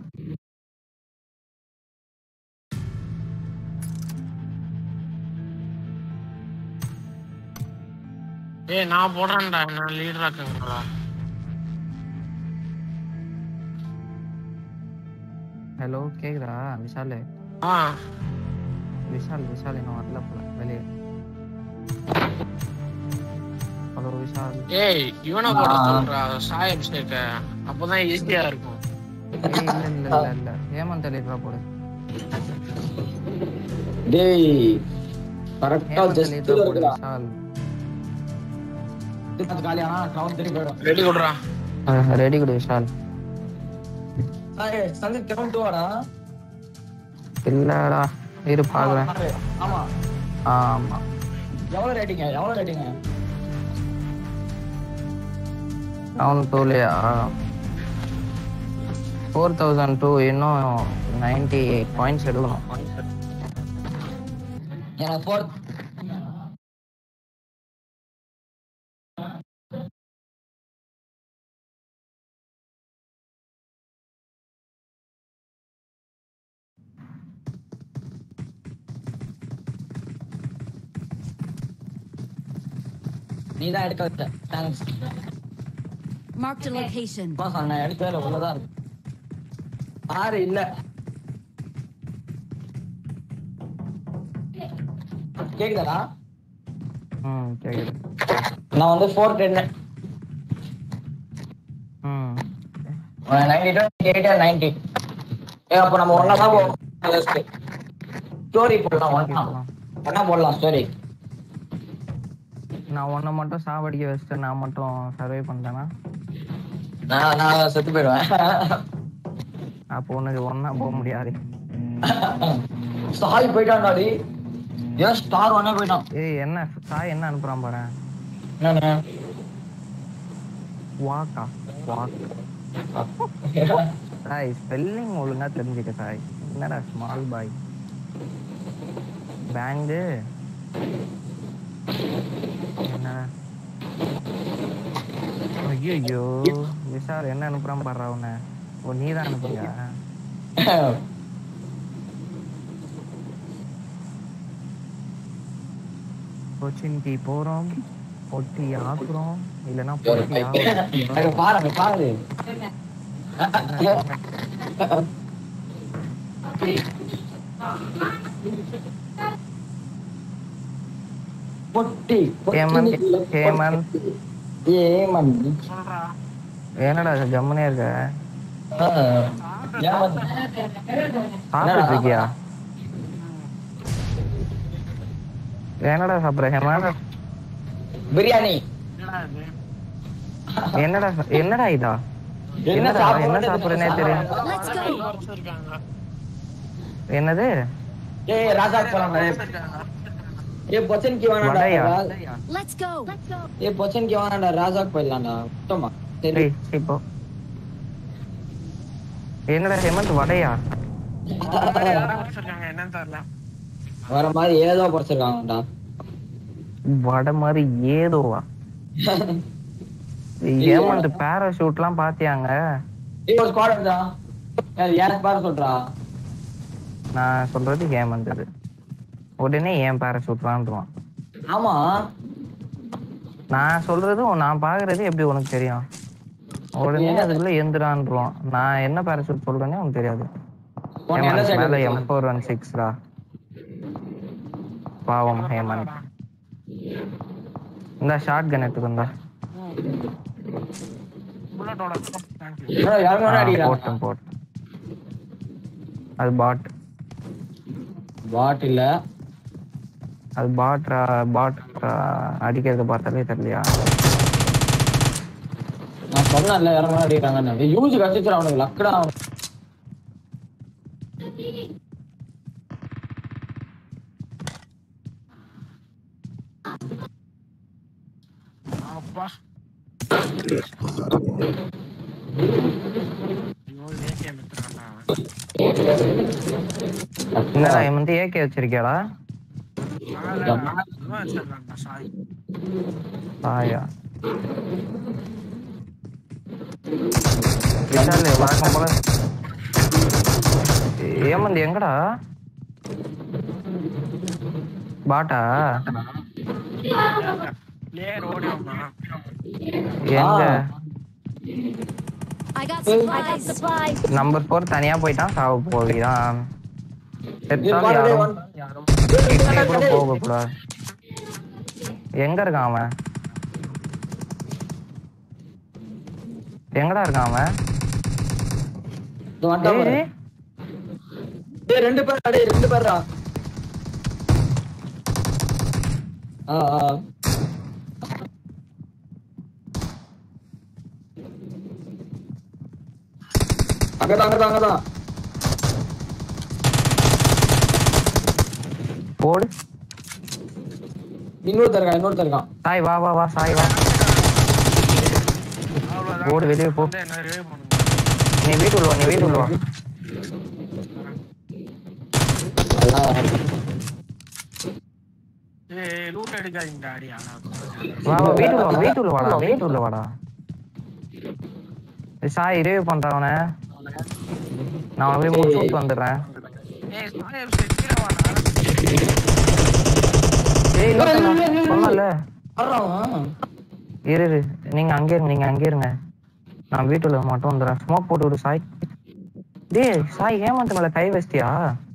ஏய் நான் போடுறேன்டா என்ன லீடர் ஆக்குங்களா ஹலோ கேக்குதா விஷால் ஆ விஷால் விஷால் இன்னும் வரல போல வெளியே ஹலோ விஷால் ஏய் இவனை போட சொல்றா சாய் அபிஷேக அப்பதான் ஈஸியா இருக்கும் ஏய், இல்ல இல்ல இல்ல இல்ல ஹேமந்த் லீடரா போடு டேய் கரெக்டா ஹேமந்த் ஜஸ்ட் லீடரா போடு இருக்குடா விஷால் அது காலியானா கிரவுண்ட் திரும்பி போயிடும் ரெடி கொடுறா ரெடி கொடு விஷால் ஏய் சந்தீப் கிரவுண்ட் வாடா இல்லடா இரு பாக்குறேன் ஆமா ஆமா எவ்வளவு ரேட்டிங்க எவ்வளவு ரேட்டிங்க அவன் தோலையா ஃபோர் தௌசண்ட் டூ இன்னும் நைன்டி எயிட் பாயிண்ட்ஸ் எடுக்கணும் எனக்கு ஃபோர் நீ தான் எடுக்க வச்ச தேங்க்ஸ் Marked a location. சும்மா சொன்னேன் எடுக்கவே இல்லை உள்ளதான் இருக்கு ஆறு இல்ல கேக்குதாடா ம் கேக்குது நான் வந்து ஃபோர் டென்னு ம் நைன்டி டூ எயிட் நைன்டி ஏ அப்போ நம்ம ஒன்னா தான் போவோம் ஸ்டோரி போடலாம் ஒன்னா ஒன்னா போடலாம் ஸ்டோரி நான் உன்னை மட்டும் சாவடிக்க வச்சுட்டு நான் மட்டும் சர்வே பண்ணிட்டேன்னா நான் நான் செத்து போயிடுவேன் அப்போ உனக்கு ஒன்றா போக முடியாது சாய் போயிட்டான்டாடி ஏன் ஸ்டார் ஒன்னே போயிட்டான் ஏய் என்ன சாய் என்ன அனுப்புறான் பாரு என்னண்ணே வாக்கா வாக் சாய் ஸ்பெல்லிங் ஒழுங்கா தெரிஞ்சுக்க சாய் என்னடா ஸ்மால் பாய் பேங்கு என்னடா ஐயோ விஷால் என்ன அனுப்புறான் பாடுறா உன்னை ஓ நீ தான் அனுப்புறியா கொச்சின்கி போறோம் பொட்டி ஆக்குறோம் இல்லைன்னா பொட்டி ஆகுறோம் அங்க பாரு அங்க பாரு பொட்டி ஹேமந்த், ஹேமந்த். ஏமன் என்னடா ஜம்முனே இருக்க ஏமன் சாப்பிட்டு இருக்கியா என்னடா சாப்பிடுற ஹேமந்த் பிரியாணி என்னடா சா- என்னடா இதா என்ன என்னடா என்ன சாப்பிடுறது சாப்பிடுறேனே தெரியும் Let's go. வச்சிருக்காங்க என்னது ஏய் ராஜா போலாம் ஏ பொச்சன் கி வானாடா வடையா? Let's go. Let's go. ஏ பொச்சன் கி வானாடா ராஜா போயிடலாம்டா சுத்தமா சரி ஏய், இப்போ என்னடா ஹேமந்த் வடையா வச்சிருக்காங்க என்னன்னு தெரியல வர மாதிரி ஏதோ படிச்சிருக்காங்கடா வடை மாதிரி ஏதோவா ஹேமந்த் பேராஷூட்லாம் பாத்தியாங்க ஏய் ஒரு ஸ்குவாட் இருந்தா யாருக்கு பாரு சொல்றா நான் சொல்றது ஹேமந்த் இது உடனே ஏன் பேராஷூட்லான்றான் ஆமா நான் சொல்றது நான் பாக்குறது எப்படி உனக்கு தெரியும் உடனே அதுக்குள்ள எந்திரான்றான் நான் என்ன பேராஷூட் சொல்றேனே உனக்கு தெரியாது உன்னை என்ன ஹேமந்த் side மேல அடிச்சான்? எம் ஃபோர் ஒன் சிக்ஸ்ரா பாவம் ஹேமந்த் இந்த ஷார்ட் கன் எடுத்துக்கோண்டா புல்லட்டோட தேங்க்யூ என்னடா, யாருமே வேணா அடிக்கிறாங்க போட்டேன் போட்டேன் அது பாட் பாட் இல்ல அது பாட்ரா பாட் அடிக்கிறத பார்த்தாலே தெரியலையா நான் சொன்னேன்ல யாரும் வேணா அடிக்கிறாங்கன்னு யூஸ் கசிச்சிடும் அவனுக்கு லக்கடா அப்பா ஐயோ ஏகே மித்ரானா என்னடா இவன் வந்து ஏகே வச்சிருக்கியாடா வச்சிருக்காங்க சாய் ஆயா விஷால் வழக்கம் போல ஏமந்த் எங்கடா பாட்டா பிளேயர் ஓடி வந்தான் எங்க I got supplies. I got supplies. Number four தனியா போயிட்டான் சாவ போகிறான் செத்தால் பாரு, யாரும் one- கிட்டே கூட போக கூடாது எங்க இருக்கான் அவன் எங்கடா இருக்கான் அவன் இது வந்துட்டான் பாரு. ஏய், டேய் ரெண்டு பேர் டேய் ரெண்டு பேர்டா ஆ ஆ அங்கதான் அங்கதான் அங்கதான் போடு இன்னொருத்தர் இருக்கான் இன்னொருத்தர் இருக்கான் சாய் வா வா வா சாய் வா அவ்வளவுதான் ஓடு வெளியே போ வந்து என்ன ரிவைவ் பண்ணுங்க நீ வீட்டுள்ள வா நீ வீட்டுள்ள வா ஏய் லூட் அடிக்காதீங்க அடி ஆனா வா வா வீட்டுள்ள வா வீட்டுள்ள வாடா வீட்டுள்ள வாடா ஏய், சாய் ரிவ்யூ பண்றான் அவனை நான் அவனை போய் முடிச்சுட்டு வந்துடுறேன் ஏய் சாயப் செக்கிர வாடா ஏய் இன்னொருத்தன் சொன்னல வர்றான் இரு இரு நீங்க அங்கே இருங்க நீங்க அங்கே இருங்க நான் வீட்டுல மட்டும் வந்துடுறேன் ஸ்மோக் போட்டு விடு சாய் டேய் சாய் ஏமாத்து மேல கை வச்சிட்டியா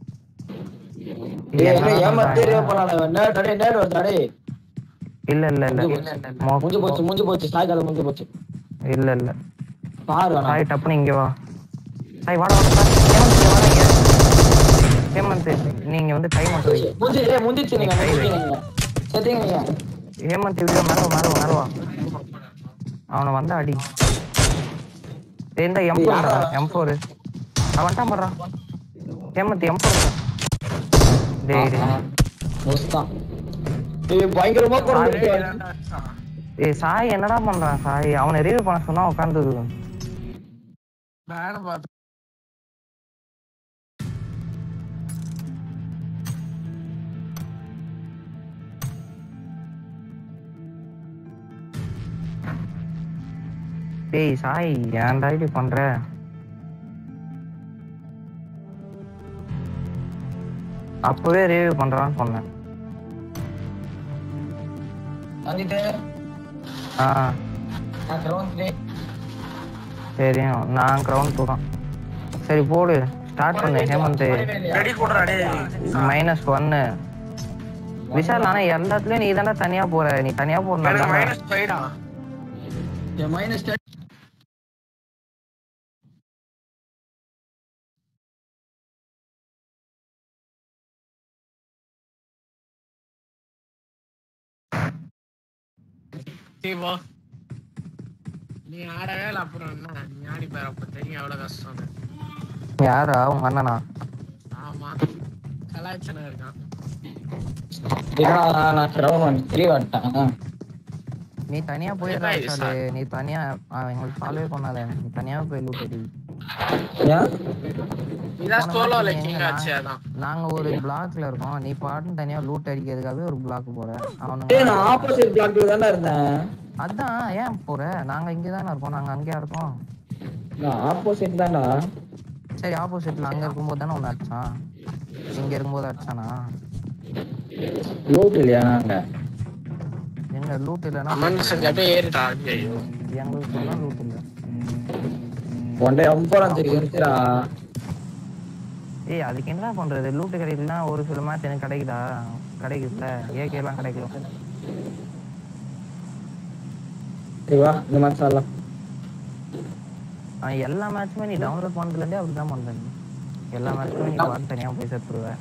ஏய், என்ன ஏமாத்திரே போனானே நேடு டேய் நேடு வருதா டேய் இல்ல இல்ல இல்ல Smoke- முடிஞ்சு போச்சு முடிஞ்சு போச்சு சாய்க்கால முடிஞ்சு போச்சு இல்ல இல்ல பாரு வேணா சாய் டப்புனு இங்க வா சாய் வாடா வாடா சாய். ஹேமந்த் இங்க வாடா இங்க ஹேமந்த் நீங்க வந்து கை மட்டும் வை முடிஞ்சு ஏய் முடிஞ்சிச்சு நீங்க முடிஞ்சிச்சு நீங்க செத்தீங்க நீங்க ஹேமந்த் இதுல மேல வா, மேல வா, மேல வா அவனை வந்து அடி ஏய், இந்த எம் ஃபோர் எம் ஃபோர் அவன்ட்டான் பண்றான் ஹேமந்த் எம் ஃபோர் டேய் டேய். மோஸ்தான் ஏய் பயங்கரமா போறானே ஏய் சாய் என்னடா பண்றான் சாய் அவனை ரீவ் பண்ண சொன்னா உட்காந்து நானும் பார்த்தேன் டேய் சாய் ஏன்டா இப்படி பண்ற அப்பவே ரிவ்யூ பண்றான்னு சொன்னேன் வந்துட்டு ஆ நான் கிரவுண்ட் தெரியும் நான் கிரவுண்ட் போறோம் சரி போடு ஸ்டார்ட் பண்ணு ஹேமந்த் ரெடி கூடுறா டேய் மைனஸ் ஒன்னு விஷால் ஆனா எல்லாத்துலயும் நீ தானே தனியா போற நீ தனியா எனக்கு போறா மைனஸ் ஃபைடா என் மைனஸ் சரி போ நீ ஆடவே இல்லை அப்புறம் என்ன நீ ஆடி பாரு அப்ப தெரியும் எவ்வளவு கஷ்டம்னு யாரா உங்க அண்ணனா ஆமா கலாய்ச்சனா இருக்கான் நான் கிரவுண்ட் த்ரீ வந்துட்டேன் நீ தனியா போயிடுறா Hey, விஷாலு நீ தனியா ஆ, எங்களுக்கு ஃபாலோவே பண்ணாத நீ தனியா போய் லூட் அடி ஏன் இதான் போன சோலோ வாட்டி லைக்கிங் எங்கன்னா- ஆச்சு அதான் நாங்க ஒரு பிளாக்ல இருக்கோம் நீ பாட்டுன்னு தனியா லூட் அடிக்கிறதுக்காகவே ஒரு பிளாக் போற ஏய் அவனுங்க நான் ஆப்போசிட் பிளாக்ல தானே இருந்தேன் அதான் ஏன் போற நாங்க இங்க தானே இருக்கோம் நாங்க அங்கேயா இருக்கோம் நான் ஆப்போசிட் தான்டா சரி ஆப்போசிட்ல அங்க இருக்கும்போது தானே ஒண்ணு அடிச்சான் இங்க இருக்கும்போது அடிச்சானா லூட் இல்லையா நாங்க எங்க லூட் இல்லைன்னா மனுஷன் அப்படியே ஏறிட்டா ஐயோ எங்களுக்கு சொன்னா லூட் இல்ல ஒன் டே அம்பரம் தெரியுதுடா ஏய் அதுக்கு என்ன பண்றது லூட் கிடைக்கலன்னா ஒரு சில மேட்ச் எனக்கு கிடைக்குதா கிடைக்குதுல்ல ஏகே எல்லாம் கிடைக்கும் சரி வா இந்த மாதிரி சொல்லலாம் ஆனா எல்லா மேட்சுமே நீ டவுன்லோட் பண்ணதுல இருந்தே அப்படிதான் பண்ற நீ எல்லா மேட்சுமே நீ பாட்டு தனியா போய் செத்துருவ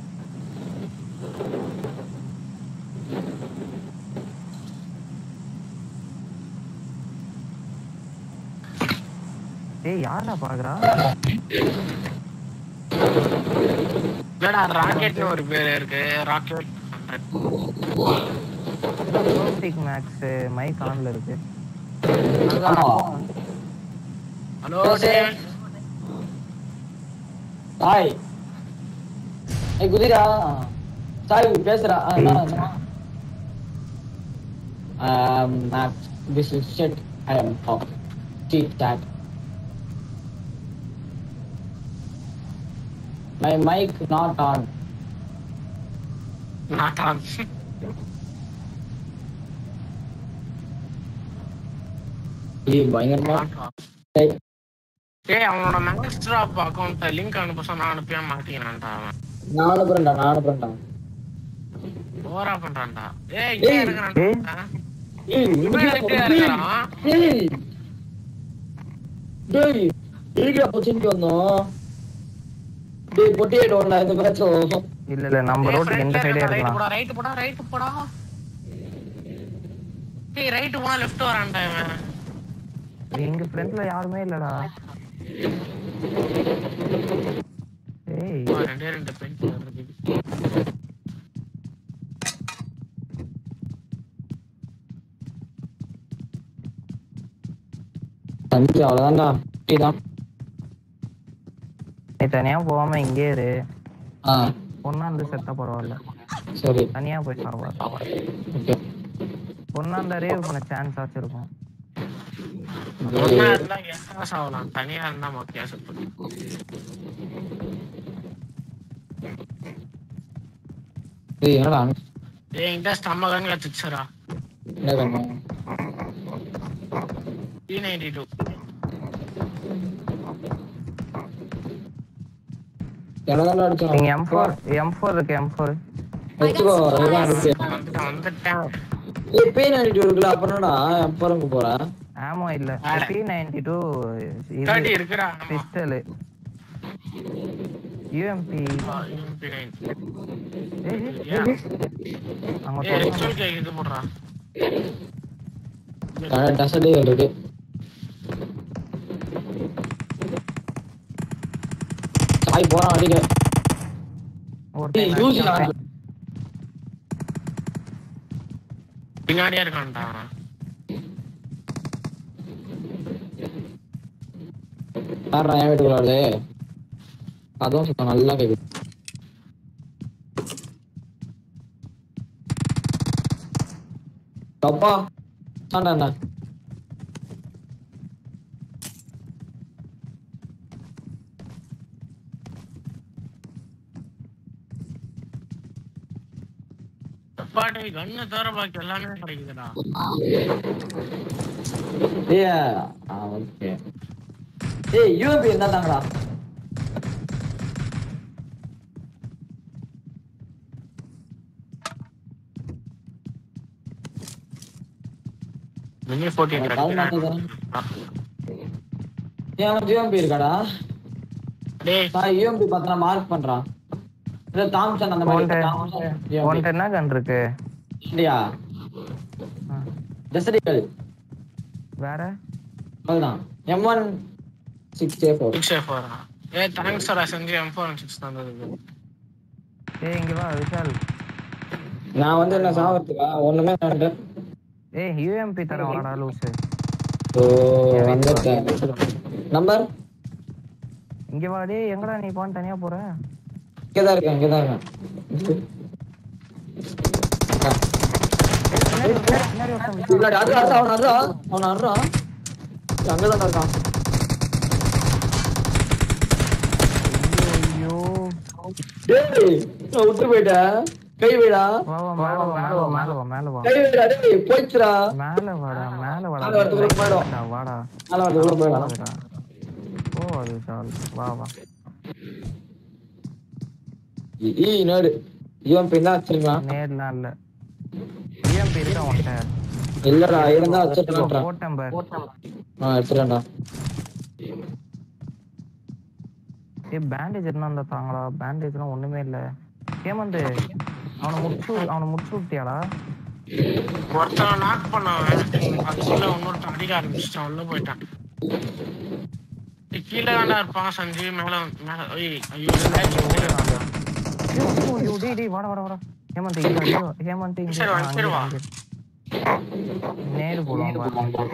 ஏய் யாரா பாக்குறா இல்லடா ராக்கெட்னு ஒரு பேர் இருக்கு ராக்கெட் ரோட்டிக் மேக்ஸ் மைக் ஆன்ல இருக்கு ஹலோ டேய் ஹாய் ஏய் குதிரா சாய் பேசுறா ஆ, நான் um not this is shit I am talk tic tac my mic not on நாட்டான் ஏய் பயங்கரமா ஏய், டேய் அவனோட மேக்ஸ்ட்ராப் அக்கௌண்ட் லிங்க் அனுப்ப சொன்னா அனுப்பவே மாட்டேங்கிறான்டா அவன் நான் அனுப்புறேன்டா நான் அனுப்புறேன்டா ஓவரா பண்றான்டா ஏய் இங்கே ஏய், இருக்கிறான்டா ஏய் இவன் இதுக்கு எதுக்கு இருக்கிறான் ஏய் டேய் இதுக்கு opportunity வந்தோம் டேய் பொட்டியேட் ஒண்ணா இந்த மேட்சும் இல்ல இல்ல நம்ம ரோட்டுக்கு எந்த சைடே ரைட் இருக்கலாம் போடா ரைட் போடா ரைட் போடா டேய் ரைட் போனா லெஃப்ட் வரான்டா இவன் எங்க ஃப்ரெண்ட்ல யாருமே இல்லடா ஏய் ஆ, ரெண்டே ரெண்டு பெண் இருக்கு அஞ்சு அவ்வளவுதான்டா தான் நீ தனியா போகாம இங்கே இரு ஆ பொண்ணா இருந்து செத்தா பரவாயில்ல சரி தனியா போய் சாவாது ஓகே பொண்ணா இருந்தா ரேவ் பண்ண சான்ஸ் ஆச்சு இருக்கும் ஒன்னா இருந்தா கேஸ் ஆகலாம் தனியா இருந்தா மொக்கையா சுத்தம் ஏய் என்னடா ஏய் இந்த ஸ்டம்மகன் கத்துச்சுரா என்ன பண்ண டி நைன்டி டூ எனதான்டா அடிச்சான் நீங்க எம் ஃபோர் எம் ஃபோர் இருக்கு எம் ஃபோர் எடுத்துக்கோ அதுதான் இருக்கு வந்துட்டான் வந்துட்டான் ஏய் பேன் அடிட்டு இருக்குல்ல அப்புறம் என்னடா அப்புறம் போறேன் ஆமோ இல்ல வேற. டி நைன்டி டூ தேர்ட்டி இருக்குடா ஆமா. பிஸ்டல் யூஎம்பி ஆ, MP9. அங்க ஏய், போடுங்க. XOK இது போடுறா டசடே இருக்கு சாய் போறான் அடிக்க ஒரு ஏய், time யூஸ் அடிச்சா- பின்னாடியே இருக்கான்டா யாரா என் வீட்டுக்குள்ள வருது அதுவும் சுத்தம் நல்லா கேக்குது அப்பா ஆண்டா அண்ணா பாட்டு கண்ணு தவிர பாக்கி எல்லாமே கிடைக்குதுடா ஏய் ஆ ஓகே ஏய் யூபி என்ன தாங்கடா மினி ஃபோர்டீன் ஏன் அவன் யூஎம்பி இருக்காடா டேய் நான் யூஎம்பி பார்த்தா மார்க் பண்றான் இல்ல தாம்சன் அந்த மாதிரி உன்கிட்ட- தாம்சன் உன்கிட்ட என்ன கன் இருக்கு இல்லையா டெசடிகல் வேற அதுதான் M one six A four six four A thanks டா செஞ்சு எம் ஃபோர் சிக்ஸ் தந்ததுக்கு ஏய் இங்க வா விஷால் நான் வந்து என்ன சாவறதுக்கா ஒண்ணுமே வேண்ட ஏய் யூஎம்பி தர வாடா லூசு ஓ வந்துட்டேன் நம்பர் இங்க வா டேய் எங்கடா நீ போன் தனியா போற இங்கதான் இருக்கேன் இங்கதான் இருக்கேன் பின்னாடி ஒருத்தன், பின்னாடி ஒருத்தன் விஷால். பின்னாடி அது அது அவன் அட்றா அவன் அட்றா அங்கதான் இருக்கான் ஐயோ டேய் நான் விட்டு போயிட்டேன் கை வைடா வா வா மேல வா மேல வா மேல வா மேல வா கை வைடா டேய் போயிச்சுடா மேல வாடா மேல வாடா மேல வரதுக்குள்ள போயிடும். வாடா, வாடா மேல வந்து உள்ள போயிடலாம் வாடா. ஓ அது விஷால் வா வா ஈ நேடு இவன் பின்னா வச்சிருக்கான் நேர்லாம் இல்ல யூஎம்பி இருக்கா உன்கிட்ட இல்லடா இருந்தா வச்சிருக்கான்டா போட்டேன் பார் ஆ எடுத்துட்டேன்டா ஏய் பேண்டேஜ் என்ன இருந்தா தாங்களா பேண்டேஜ்லாம் ஒண்ணுமே இல்ல ஹேமந்த் அவனை முடிச்சு அவனை முடிச்சு விட்டியாடா ஒருத்தனை நாக் பண்ணவன் அதுக்குள்ள இன்னொருத்தன் அடிக்க ஆரம்பிச்சிட்டான் உள்ள போயிட்டான் ஏய், கீழே தானே இருப்பான் சஞ்சு மேல மேல ஐய் ஐயோ ஓடுறாங்க. ஐயோ, ஐயோ, ஐயோ, டேய், டேய், வாடா, வாடா, வாடா. ஹேமந்த் இங்க, ஐயோ, ஹேமந்த் இங்க, சரி, வா, ஆ, சரி, இங்க, வா. இங்க. நேரு போடுவான் பாரு.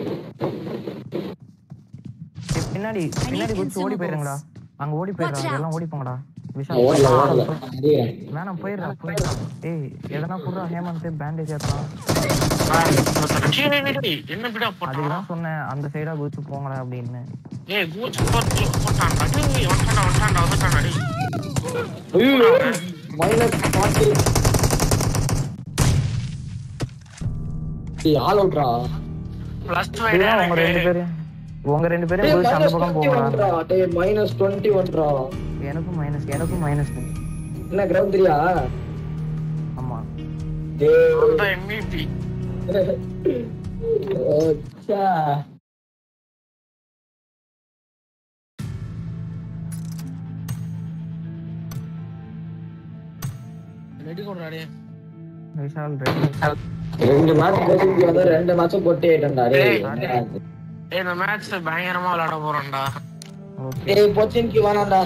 ஏய், பின்னாடி பின்னாடி குதிச்சு ஓடி போயிருங்கடா அங்க ஓடி போயிடுறாங்க எல்லாம் ஓடி போங்கடா விஷால் ஓடல ஓடல அடிக்கிறேன் வேணாம் போயிடுறா போயிடுறா ஏய் எதனா புடுறா ஹேமந்த் பேண்டேஜ் ஏத்தலாம் என்ன பிடா அதுக்கு போட்டான் தான் சொன்னேன் அந்த சைடா குதிச்சு போங்கடா அப்படின்னு ஏய் கூச்சு போட்டு போட்டான்டா டேய் வந்துட்டான்டா வந்துட்டான்டா வந்துட்டான்டா டேய் ஐயோ மைனஸ் ஃபார்ட்டி ஆல் அவுட்ரா பிளஸ் இதுதான் உங்க ரெண்டு பேரும் உங்க ரெண்டு பேரும் குதிச்சு அந்த பக்கம் போங்கடா மைனஸ் டுவெண்ட்டி ஒன்ரா எனக்கும் மைனஸ் எனக்கும் மைனஸ் என்ன கிரவுண்ட் தெரியா ஆமா டேய் எம்இபி ஓச்சா ரெடி கொடுறாடே விஷால் ரெடி ரெண்டு மேட்ச் போட்டு வந்து ரெண்டு மேட்சும் போட்டு ஆயிட்டா டேய் ஏய் இந்த மேட்ச் பயங்கரமா விளையாட போறோம்டா ஓகே டேய் பொச்சின்க்கு வேணாம்டா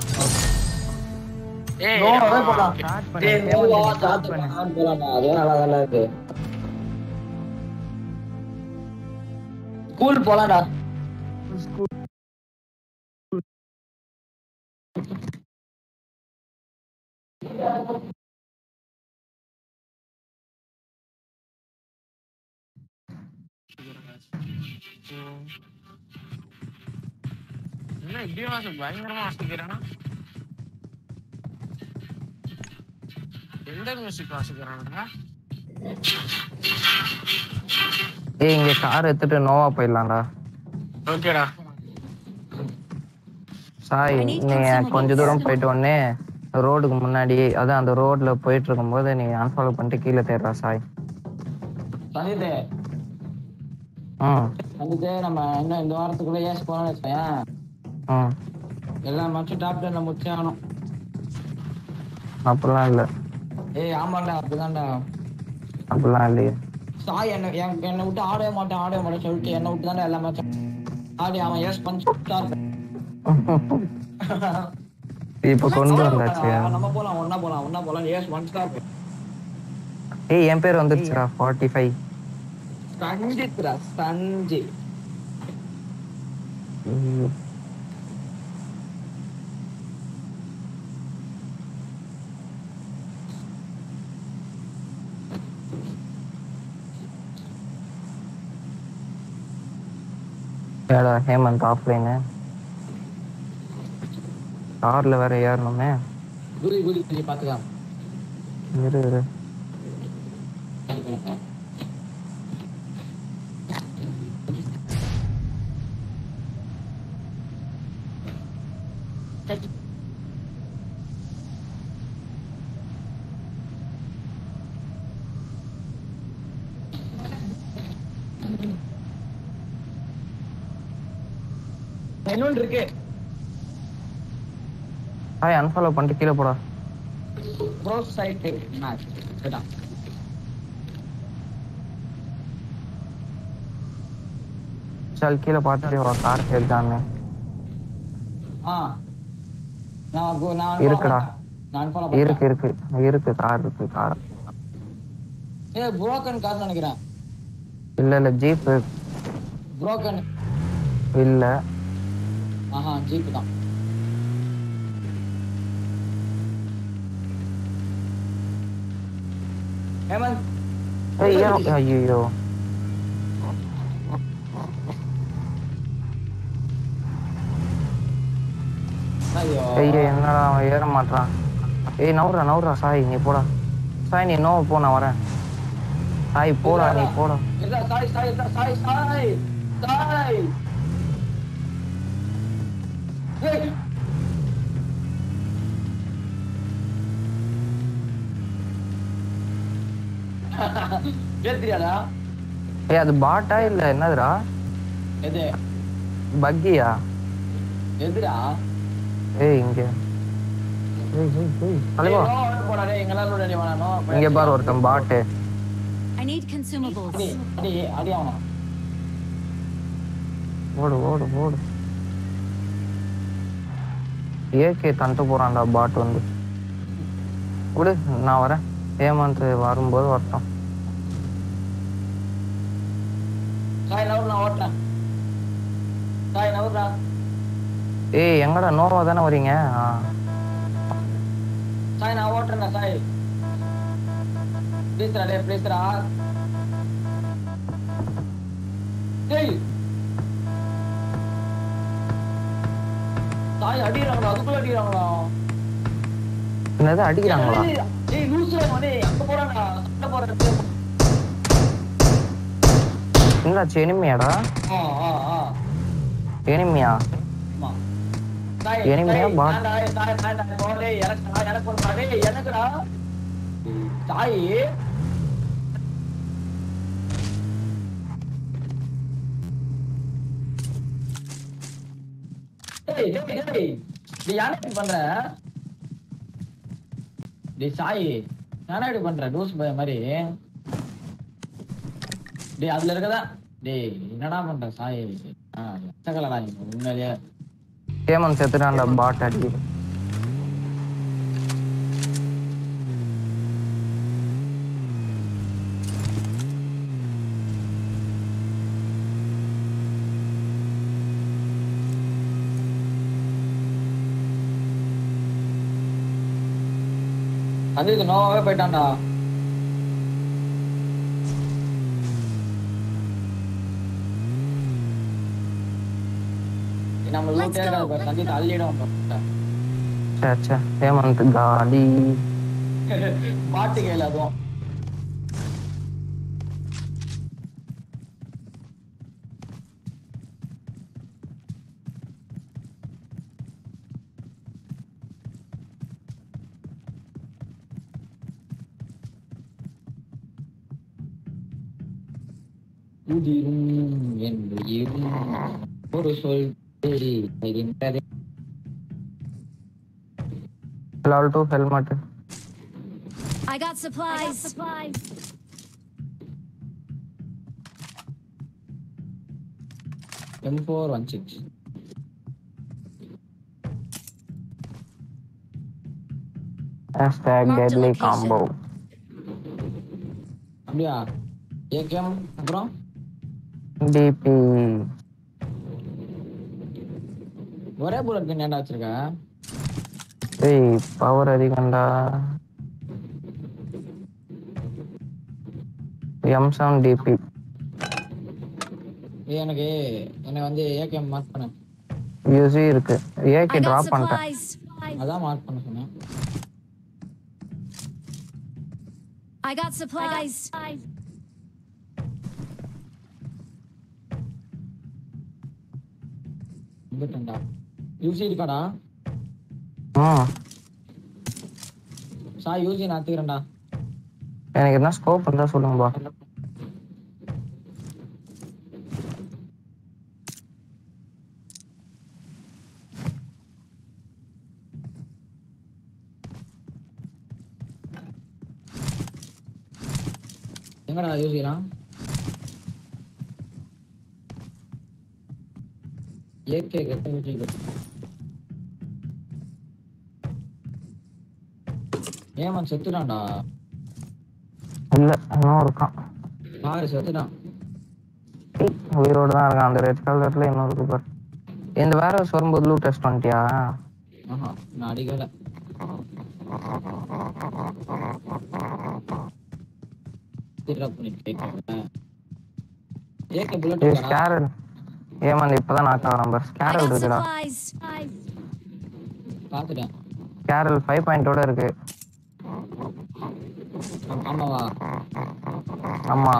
ஏய் நோ அதே போலாம் ஸ்டார்ட் பண்ணு டேய் ஹேமந்த் நோவா நீ ஸ்டார்ட் ஸ்டார்ட் பண்ணு பண்ண போலாம்டா அதுவும் நல்லா தானே இருக்கு ஸ்கூல் போலாம்டா என்ன இப்படி வாசு பயங்கரமா வாசிக்கிறானா எந்த மியூசிக் வாசிக்கிறான்டா ஏய் இங்க கார் எடுத்துட்டு நோவா போயிடலாம்டா ஓகேடா சாய் I need நீ consumables. கொஞ்ச தூரம் போயிட்டு உடனே ரோடுக்கு முன்னாடி அதான் அந்த ரோட்ல போயிட்டு இருக்கும்போது நீ அன்ஃபாலோ பண்ணிட்டு கீழே தேடுறா சாய் சந்தித்தே ம் சந்தித்தே நம்ம இன்னும் இந்த வாரத்துக்குள்ள ஏஸ் போனோம்னு வச்சுக்கோயேன் ம் எல்லா மேட்சும் டாப் டென்ல முடிச்சே ஆகணும் அப்படிலாம் இல்லை ஏய் ஆமாண்டா அப்படிதான்டா அப்படிலாம் இல்லையே சாய் என்ன என்- என்னை விட்டு ஆடவே மாட்டேன் ஆடவே மாட்டேன் சொல்லிட்டு என்னை விட்டு தானே எல்லா மேட்சும் ஆடி அவன் ஏஸ் பண்ணி இப்ப கொண்டு வந்தாச்சு நம்ம போலாம் ஒண்ணா போலாம் ஒண்ணா போலாம் ஏஸ் ஒன் ஸ்டார் ஏய் என் பேர் வந்துருச்சுடா ஃபார்ட்டி ஃபைவ் சஞ்சித்ரா சஞ்சி ஏடா ஹேமந்த் ஆஃப்லைனு கார்ல வேற ஏறணுமே குதி குதி குதி பாத்துக்கலாம் இரு இரு இன்னொன்று இருக்கு ஹாய் அன்ஃபாலோ பண்ணிட்டு கீழே போடா ப்ரோ சைட் மேட்ச் கேட்டா சால் கீழே பார்த்துட்டு வா கார் எடுத்தான்னு ஆ நான் go- நான் இருக்குடா. நான் ஃபாலோ இருக்கு இருக்கு இருக்கு கார் இருக்கு கார் ஏய் புரோக்கன் கார் நினைக்கிறேன் இல்ல இல்ல ஜீப் புரோக்கன் இல்ல ஆஹா ஜீப் தான் ஹேமந்த் ஏய் ஏன் ஐயோ ஐயோ ஐயோ என்னடா அவன் ஏற மாட்டான் ஏய் நவுறா நவுறா சாய் நீ போடா சாய் நீ நோவ போ நான் வரேன் சாய் போடா நீ போடா இல்ல சாய் சாய் இல்ல, சாய் சாய் சாய் ஏய் ஏத்திரியாடா ஏய் அது பாட்டா இல்ல என்னதுடா எது பக்கியா எதுடா ஏய் இங்க ஏய் ஏய் ஏய் தலைவா ஏய், no, ஓட்டு போடா, டேய், எங்க எல்லாரும் ready வேணா, no. இங்க பாரு ஒருத்தன் பாட்டு I need consumables. அடி, அடி, அடி அவனை. ஓடு ஓடு ஓடு ஏகே தந்துட்டு போறான்டா பாட் வந்து விடு நான் வரேன் ஹேமந்த் வரும்போது வரட்டும் சாய், நவுரு, நான் ஓட்டுறேன். சாய், நவுருடா. ஏய் எங்கடா நோவா தானே வரீங்க ஆ. சாய், நான் ஓட்டுறேன்டா, சாய். Please டா, டேய், please டா. டேய். சாய், அடிக்கிறாங்களா? அதுக்குள்ள அடிக்கிறாங்களா? என்னது அடிக்கிறாங்களா டேய், டேய், லூசுடா இவன், டேய், அங்க போறான்டா. சண்டை போடுறது. என்னாச்சு எனிமியாடா ஆ, ஆ, ஆ. எனிமியா ஆமா. சாய், எனிமையா சாய், பாட்? வேண்டா, சாய், வேண்டா, இப்போ டேய், எனக்குடா, எனக்கு ஒண்ணுடா, டேய், எனக்குடா. சாய் டேய், டேய், டேய். டேய், ஏன்டா இப்படி பண்ற? டேய், சாய், ஏன்டா இப்படி பண்ற? லூசு பையன் மாதிரி. டேய், அதுல இருக்கதா? டேய், என்னடா பண்ற சாய் ஆ, ரசகலடா நீ, உண்மையிலேயே ஹேமந்த் செத்துட்டான்டா பாட் அடி அதுக்கு நோவாவே போயிட்டான்டா நம்ம Let's லூட்டே go, இருக்காது பாரு, let's சஞ்சித் go. அள்ளிடும் சே சே ஹேமந்த் காலி பாட்டு கையில் அதுவும் உதிரும் என் உயிரும் ஒரு சொல் தேடி வருகின்றதே. Level two helmet I got supplies. M4 one six. Hashtag Marked deadly location. Combo அப்படியா ஏகேம் அப்புறம் டிபி ஒரே புல்லட் கன் ஏன்டா வச்சிருக்க ஏய் பவர் அதிகம்டா எம் செவன் டிபி ஏய், எனக்கு எனக்கு வந்து ஏகேம் மார்க் பண்ணு யூசி இருக்கு ஏகே I got டிராப் பண்ணிட்டேன் supplies. அதான் மார்க் பண்ண சொன்னேன் I got supplies. வந்துட்டேன்டா யூசி இருக்காடா ம் சா யூசி நான் தீரண்டா எனக்கு என்ன ஸ்கோப் இருந்தா சொல்லுங்கப்பா எங்கடா யூசிக்கிறான் ஏகே கெட்ட யூசி ஏமன் செத்துட்டான்டா இல்ல இன்னும் இருக்கான் பாரு செத்துட்டான் ஏய், உயிரோட தான் இருக்கான் அந்த ரெட் கலர்ல இன்னும் இருக்கு பாரு இந்த வேற வரும்போது லூ டெஸ்ட் பண்ணிட்டியா ஆஹா நான் அடிக்கல திருடப் பண்ணிட்டு கேட்கிறேன். ஏகே புல்லட் ஏய் ஸ்கேரல் ஏமாந்து இப்பதான் நாக் ஆகிறான் பாரு I ஸ்கேரல் got இருக்குடா supplies. பாத்துட்டேன் ஸ்கேரல் ஃபைவ் பாயிண்டோட இருக்கு ஆ- ஆமாவா ஆமா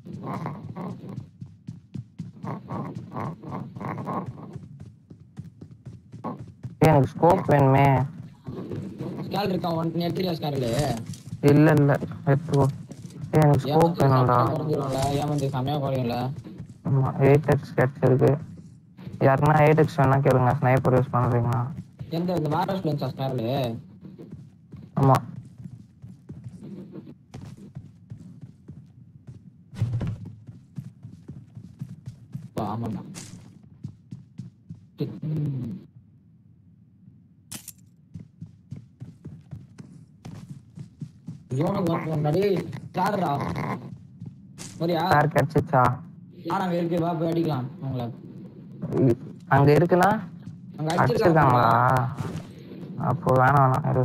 ஏய், எனக்கு ஸ்கோப் வேணுமே ஸ்கேல் இருக்கா ஒன் எடுத்துறியா ஸ்கேலு இல்ல இல்ல எடுத்துக்கோ ஏய், எனக்கு ஸ்கோப் வேணும்டா குறைஞ்சிரும்ல ஏமாந்து செமையா குறையும்ல ஆமா எயிட் எக்ஸ் கிடைச்சிருக்கு யாருன்னா எயிட் எக்ஸ் வேணா கேளுங்க ஸ்னைப்பர் யூஸ் பண்றீங்களா எந்த இந்த வாரஸ்ல இருந்துச்சா ஸ்கேலு ஆமா ஆமாண்டா ம். ஜோனுக்கு வந்து முன்னாடி காருடா சரியா யார் கிடைச்சிச்சா ஆனா அங்க இருக்கு வா போய் அடிக்கலாம் உங்களை இ- அங்க இருக்குன்னா அங்க அடிச்சிருக்காங்களா அடிச்சிருக்காங்களா அப்போ வேணாம் வேணாம் இரு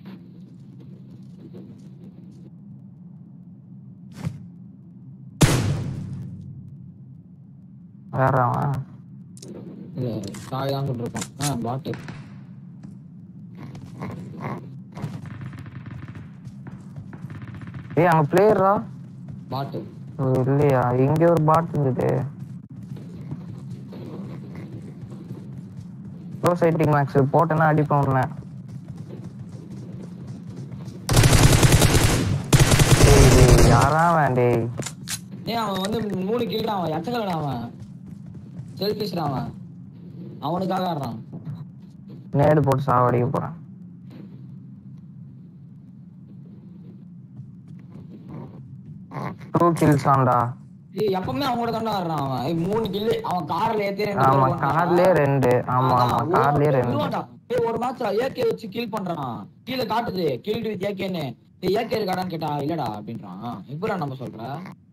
வேற அவன் இல்ல சாய் தான் சொல்லிருப்பான் ஆ பாட்டு ஏய் அங்க பிளேயரா பாட்டு இல்லையா இங்க ஒரு பாட் இருந்தது ப்ரோ சைட்டிங் மேக்ஸ் போட்டேன்னா அடிப்பேன் உன்னை டேய், டேய், யாரா வேண்டே ஏய் அவன் வந்து மூணு கில்டா அவன் எச்சக்கலடா அவன் செல்ஃபிஷ்டா அவன் அவனுக்காக ஆடுறான் நேடு போட்டு சாவடிக்க போறேன் டூ கில்ஸ் ஆண்டா ஏய் எப்பவுமே அவன் கூட தாண்டா ஆடுறான் அவன் ஏய், மூணு கில்லு அவன் கார்ல ஏத்தி ரெண்டு ஆமா பேர் போனான். கார்லயே ரெண்டு ஆமா ஆமா அதான், கார்லயே ஒரு- ரெண்டு விடுவான்டா. ஏய், ஒரு மேட்ச்ல ஏகே வச்சு கில் பண்றான் கீழே காட்டுது கில் வித் ஏகேன்னு ஏய் ஏகே இருக்காடான்னு கேட்டா இல்லடா அப்படின்றான் இப்படா நம்ம சொல்ற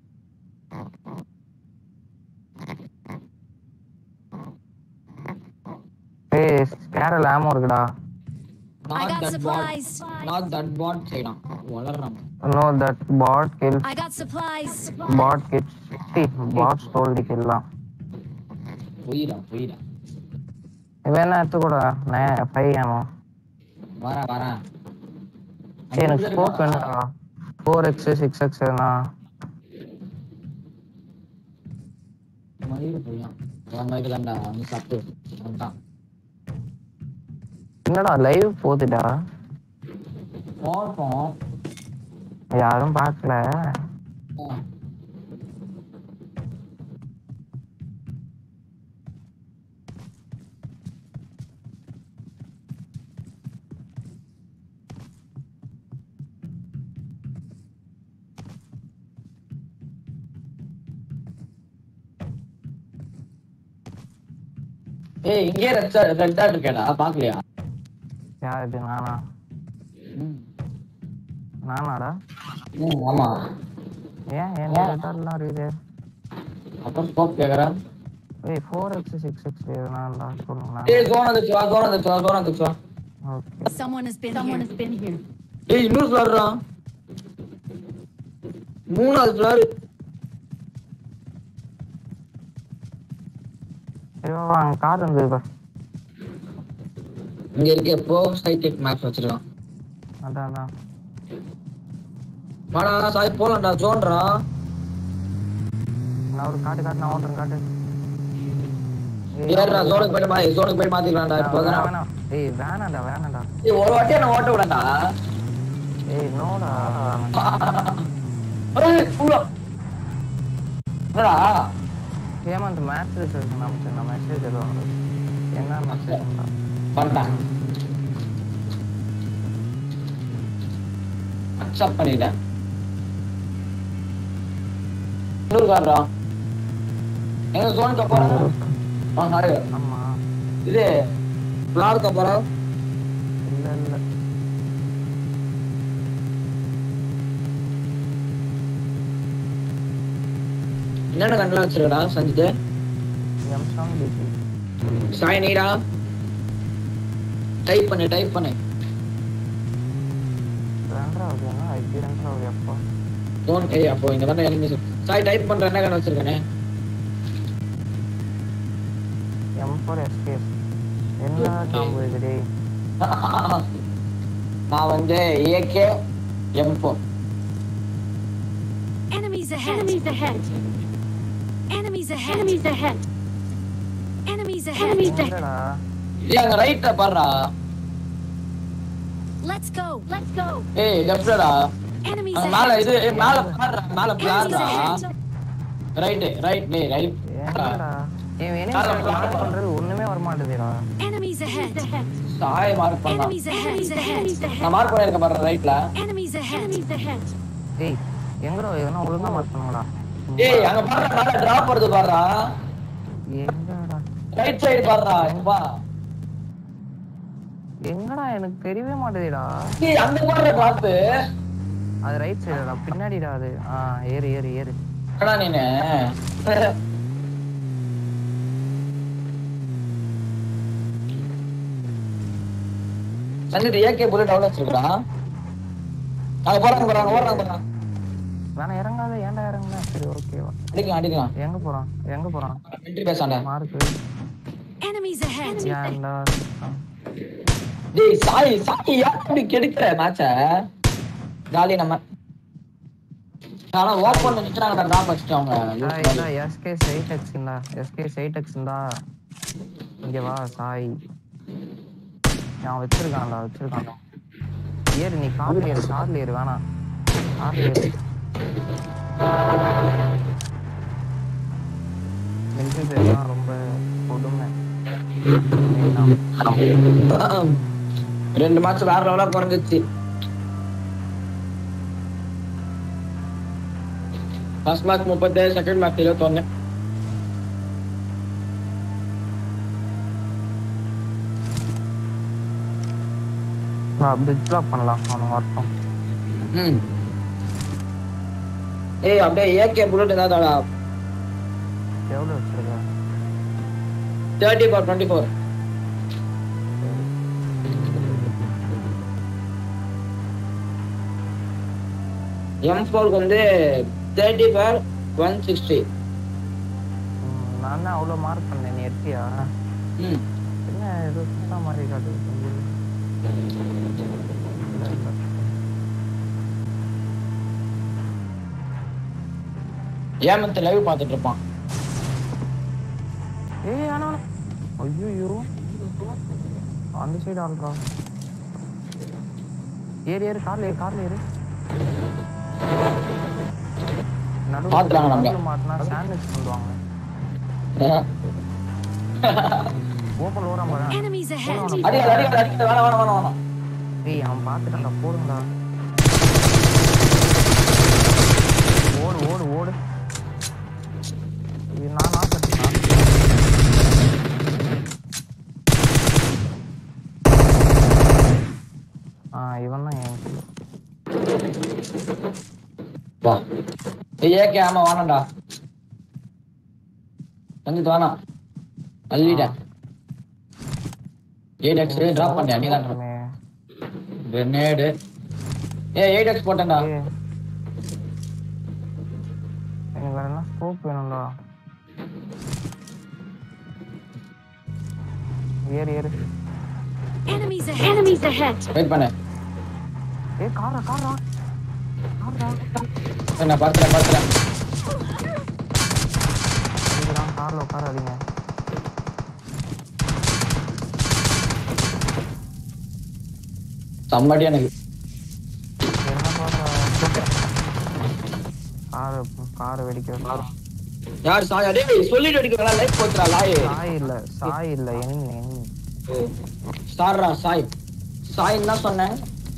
ஏய் ஸ்கேரல் ஆமோ இருக்குடா I not got that bot supplies. Not that bot செய்யறான் வளர்றான் no that bot kill I got supplies. Bot kill bot ஸ்டோல்டி கில்லாம் பொய்டா பொய்டா இவன் என்ன எடுத்துக்கூட நான் ஃபைவ் ஆமோ வரா வரா ஏய் எனக்கு ஸ்கோப் வேணும்டா ஃபோர் எக்ஸ் சிக்ஸ் எக்ஸ் வேணா மயிறு பொய்யான் அவன் மாதிரி தான்டா அவன் சப்பு அவன்தான் என்னடா லைவ் போகுதுடா பார்ப்போம் யாரும் பார்க்கல ஏய் இங்கே ரெட் ரெட் டாட் இருக்கேடா பாக்கலையா யார் இது நானா நானாடா ம் ஆமா ஏன் என்ன ரெட்டாலாம் இருக்குது அப்புறம் ஸ்கோப் கேக்குறேன் ஏய் ஃபோர் எக்ஸ் சிக்ஸ் எக்ஸ் வேணாம்டா சொல்லுங்க ஏய் ஜோன் வந்துச்சு வா ஜோன் வந்துச்சு வா ஜோன் வந்துச்சு வா okay Someone has been Someone has been here. ஏய் இன்னொரு ஃபிளார்ரா மூணாவது ஃபிளார் ஐயோ அங்க கார் இருந்தது பா இங்க இருக்க ப்ரோ சைடெக் மேப் வச்சிருக்கான் அதான் அதான் வாடா சாய் போலாம்டா ஜோன்டா நான் ஒரு காட்டு காட்டு நான் ஓட்டுறேன் காட்டு ஏய், ஏறா ஜோனுக்கு போய் மா ஜோனுக்கு போய் மாத்திக்கலாம்டா இப்போ வேணாம், வேணாம். ஏய் வேணாம்டா வேணாம்டா ஏய் ஒரு வாட்டி என்ன ஓட்ட விடண்டா ஏய் நோடா ஏய் புள்ள என்னடா ஹேமந்த் மேட்ச் ரிசல்ட் நமக்கு நான் மெசேஜ் எழுதுவாங்க என்ன மெசேஜ் பண்ணிட்டான் அக்செப்ட் பண்ணிட்டேன் இன்னொரு காரா எங்க ஜோனுக்கு போறோம் ஆ சாரி ஆமா இது பிளாருக்கு போறோம் இல்ல இல்ல என்னென்ன கண்டெல்லாம் வச்சிருக்கடா சஞ்சித் எம்சாங் டிபி சாய் நீடா டைப் பண்ணு டைப் பண்ணு ரெண்டாவது என்ன ஐடி ரெண்டாவது எப்போ ஜோன் ஏய் அப்போ இங்க தானே எனிமி சாய் டைப் பண்ற என்ன கண்ணு வச்சிருக்கானே எம் ஃபோர் எஸ்கேஸ் என்ன காம்பு இது டேய் நான் வந்து AK M four Enemies ahead. Enemies ahead. Enemies ahead. Enemies ahead. Enemies ahead. Enemies ahead. என்னடா ஏய் அங்க ரைட்ல பாருடா Let's go. Let's go. ஏய் லெஃப்ட்லடா Enemies அங்க மேல இது ahead. ஏய், மேல பாருடா மேல Enemies பாருடா ahead. ரைட் ரைட் டேய் ரைட் என்னடா இவன் என்ன மார்க் பண்றது ஒண்ணுமே வர மாட்டேதுடா Enemies ahead. சாய் மார்க் பண்ணா Enemies ahead. Enemies ahead. நான் மார்க் பண்ணிருக்கேன் பாரு ரைட்ல Enemies ahead. Enemies ahead. ஏய் எங்கடா எவனா ஒழுங்கா மார்க் பண்ணுங்கடா ஏய் அங்க பாருடா மேல டிராப் வருது பாருடா எங்கடா ரைட் சைடு பாருடா இங்க பா எங்கடா எனக்கு தெரியவே மாட்டேதுடா ஏய் அங்க பாருடா டிராப் அது ரைட் சைடுடா பின்னாடிடா அது ஆ ஏறு ஏறு ஏறு என்னடா நீனு சஞ்சித் ஏகே புல்லட் எவ்வளவு வச்சிருக்கா அங்க போறாங்க போறாங்க ஓடுறாங்க போறாங்க வேணா இறங்காத ஏன்டா இறங்குன சரி ஓகேவா அடிக்கலாம் அடிக்கலாம் எங்க போறான் எங்க போறான் வெற்றி பேசாண்ட மார்க் Enemies ahead. ஏன்டா டேய் சாய் சாய் ஏன் இப்படி கெடுக்கிற மேட்ச ஜாலி நம்ம ஆனா ஓப்பன் நினைச்சாங்க டிராப் வச்சுட்டாங்க எஸ்கே சைட் எக்ஸ்டா எஸ்கே சைட் எக்ஸ்டா இங்க வா சாய் நான் வச்சிருக்கான்டா வச்சிருக்கான்டா ஏறு நீ கார்ல ஏறு கார்ல ஏறு வேணாம் கார்ல ஏறு மிலிட்டரி பேர்லாம் ரொம்ப கொடுமை வேணாம். ரெண்டு மேட்ச் வேற லெவலா குறைஞ்சிச்சு ஃபர்ஸ்ட் மேட்ச் முப்பத்தேழு செகண்ட் மேட்ச் இருபத்தொன்னு நான் பிரிட்ஜ் லாக் பண்ணலாம் அவனுக்கு வரட்டும் ம் ஏய் அப்படியே ஏகே புல்லட் ஏதாவதாடா எவ்வளோ வச்சிருக்க thirty four twenty four M ஃபோருக்கு வந்து தேர்ட்டி ஃபார் ஒன் சிக்ஸ்டி ம், நான் தான் அவ்வளோ மார்க் பண்ணேன் நீ எடுத்தியா ம் என்ன ஏதோ சுத்தா மாதிரி காட்டுது உங்களுக்கு. இல்ல, இல்ல. ஏமத்து லைவ் பார்த்துட்டு இருப்பான் ஏய் ஆனா ஐயோ அந்த சைடு ஆள்றா ஏறு ஏறு கார்ல ஏறு கார்ல ஏறு நடுவுல பாத்துட்டாங்க நம்மள. நடுவுல மாட்டினா சாண்ட்விச் பண்ணுவாங்க ஓப்பன் ஓரம் பாரு Enemies ahead. அடிக்காத அடிக்காத அடிக்காத வேணாம் வேணாம் வேணாம் வேணாம் ஏய் அவன் பார்த்துட்டான்டா போடுங்கடா ஓடு ஓடு ஓடு இது நான் நான் கட்டுறேன் பா ஏய் ஏகே ஆமா வாணம்டா சஞ்சித் வேணாம் அள்ளிட்டேன் எயிட் எக்ஸ் டிராப் பண்ணியா நீ தான் கிரெனேடு ஏ எயிட் எக்ஸ் போட்டேன்டா ஏய். எனக்கு வேற என்ன ஸ்கோப் வேணும்டா ஏறு ஏறு Enemies ahead. Enemies ahead. Wait பண்ணு ஏ காரா காரா காரா சரி, நான் பார்த்துறேன் பார்த்துறேன் இதுதான் கார்ல உட்காராதீங்க செம்மடி எனக்கு என்ன பாடுறா காரு காரு வெடிக்கிற கார் யார் சாய் அடே சொல்லிட்டு அடிக்கிறா லைஃப் போச்சுடா லாய் சாய் இல்ல சாய் இல்ல என் என் சார்ரா சாய் சாய் என்ன சொன்னேன்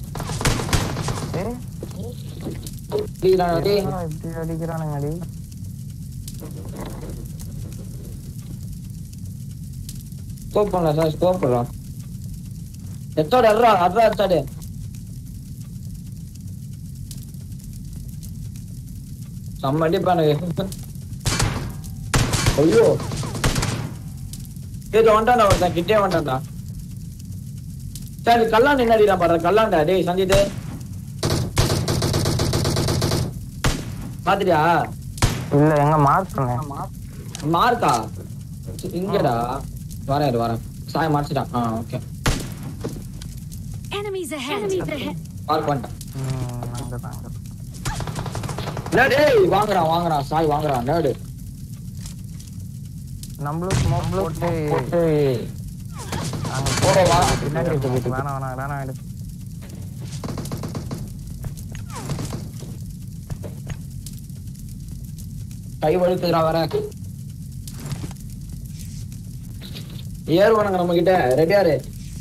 ஏ டேய், டேய் என்னடா இப்படி அடிக்கிறானுங்க அடி ஸ்கோப் பண்ணல சார் ஸ்கோப் பண்ணலாம் எத்தோட எட்ரா அட்ரா எத்தாடு செம்ம அடிப்பா எனக்கு ஐயோ ஏதோ வந்துட்டான்டா ஒருத்தன் கிட்டே வந்துட்டான்டா சரி கல்லாண்டு என்ன அடிக்கிறான் பாரு கல்லாண்டா டேய் சஞ்சித் பாத்துட்டியா இல்ல எங்க மார்க் பண்ணேன் மார்க்கா இங்கடா வரேன் இரு, வரேன் சாய் மார்ச்சிட்டான் ஆ okay Enemies ahead. Enemies ahead. Mark பண்ணிட்டேன் ம், அங்கதான், அங்கதான். டேய், டேய் வாங்குறான் வாங்குறான் சாய் வாங்குறான் நேடு நம்மளும் ஸ்மோக் போட்டு போட்டு அங்க போட வா பின்னாடி இருக்க வீட்டுக்கு. வேணாம் வேணாம் வேணாம் எடு. கை வழுக்குதுடா வர ஏறுவானுங்க நம்ம கிட்ட ரெடியாரு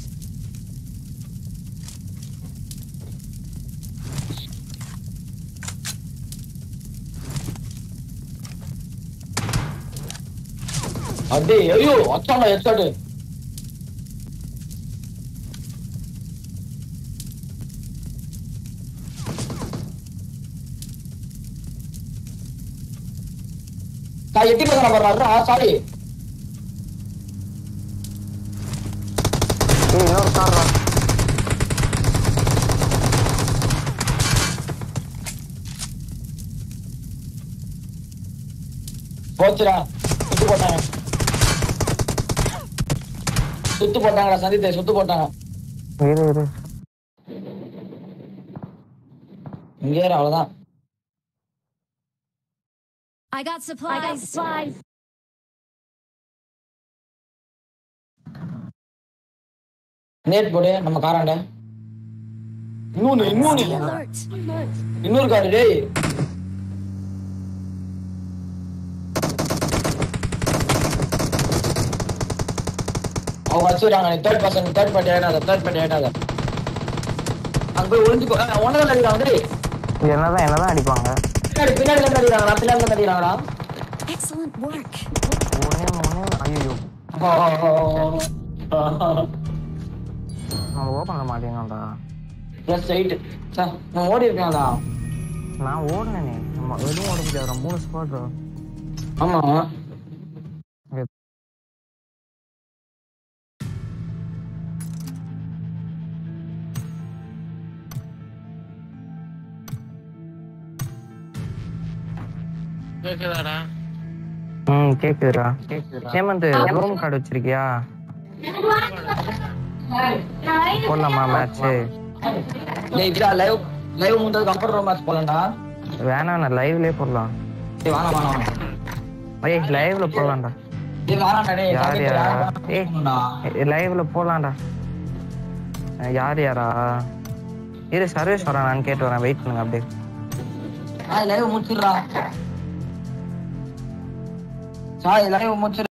அப்படியே ஐயோ அச்சாங்க எச்சாடு நான் எட்டி பக்கம் வர்றாரு சாரி ஏய் இன்னொரு கார்ரா போச்சுடா சுத்து போட்டாங்க சுத்து போட்டாங்கடா சந்தித்தை சுத்து போட்டாங்க இரு இரு இங்கே இரு, அவ்வளவுதான் I got supplies. I got supplies. Nade போடு நம்ம காராண்ட இன்னொன்னு இன்னொன்னு Alert. Alert. இன்னொரு காரு டேய் அவங்க வச்சுக்கிறாங்க நீ தேர்ட் பர்சன் தேர்ட் பார்ட்டி ஆயிடாத தேர்ட் பார்ட்டி ஆயிடாத அங்க போய் ஒளிஞ்சுக்கோ ஒன்னதான் அடிக்கிறாங்க டேய் என்னதான் என்னதான் அடிப்பாங்க பின்னாடி பின்னாடி இருந்து அடிக்கிறாங்கடா பின்னாடி இருந்து அடிக்கிறாங்கடா Excellent work. ஒன்னே ஒன்னே ஐயோ நம்ம ஓப்பன் பண்ண மாட்டேங்கடா ப்ளஸ் எயிட் சார் நான் ஓடி இருக்கேன்டா நான் ஓடுனேனே நம்ம எதுவும் ஓட முடியாது மூணு ஸ்குவாட் ஆமா கேக்குதாடா ம் கேக்குதுடா ஹேமந்த் ரூம் கார்டு வச்சிருக்கியா போடலாமா மேட்ச் டேய் இதா லைவ் லைவ் முடிஞ்சதுக்கு அப்புறம் ஒரு மேட்ச் போலாம்டா வேணாம் நான் லைவ்லயே போடலாம் டேய் வேணாம் வேணாம் வேணாம் ஏய் லைவ்ல போடலாம்டா டேய் வேணாம்டா டேய் யார் சங்கீத் யாரா யார் ஏய் வேணாம்டா. லைவ்ல போடலாம்டா அஹ் யார் யாரா இரு சர்வீஸ் வரேன் நான் கேட்டு வரேன் வெயிட் பண்ணுங்க அப்படியே சாய் லைவ் முடிச்சிடுறா சாய் லைவ் முடிச்சிடு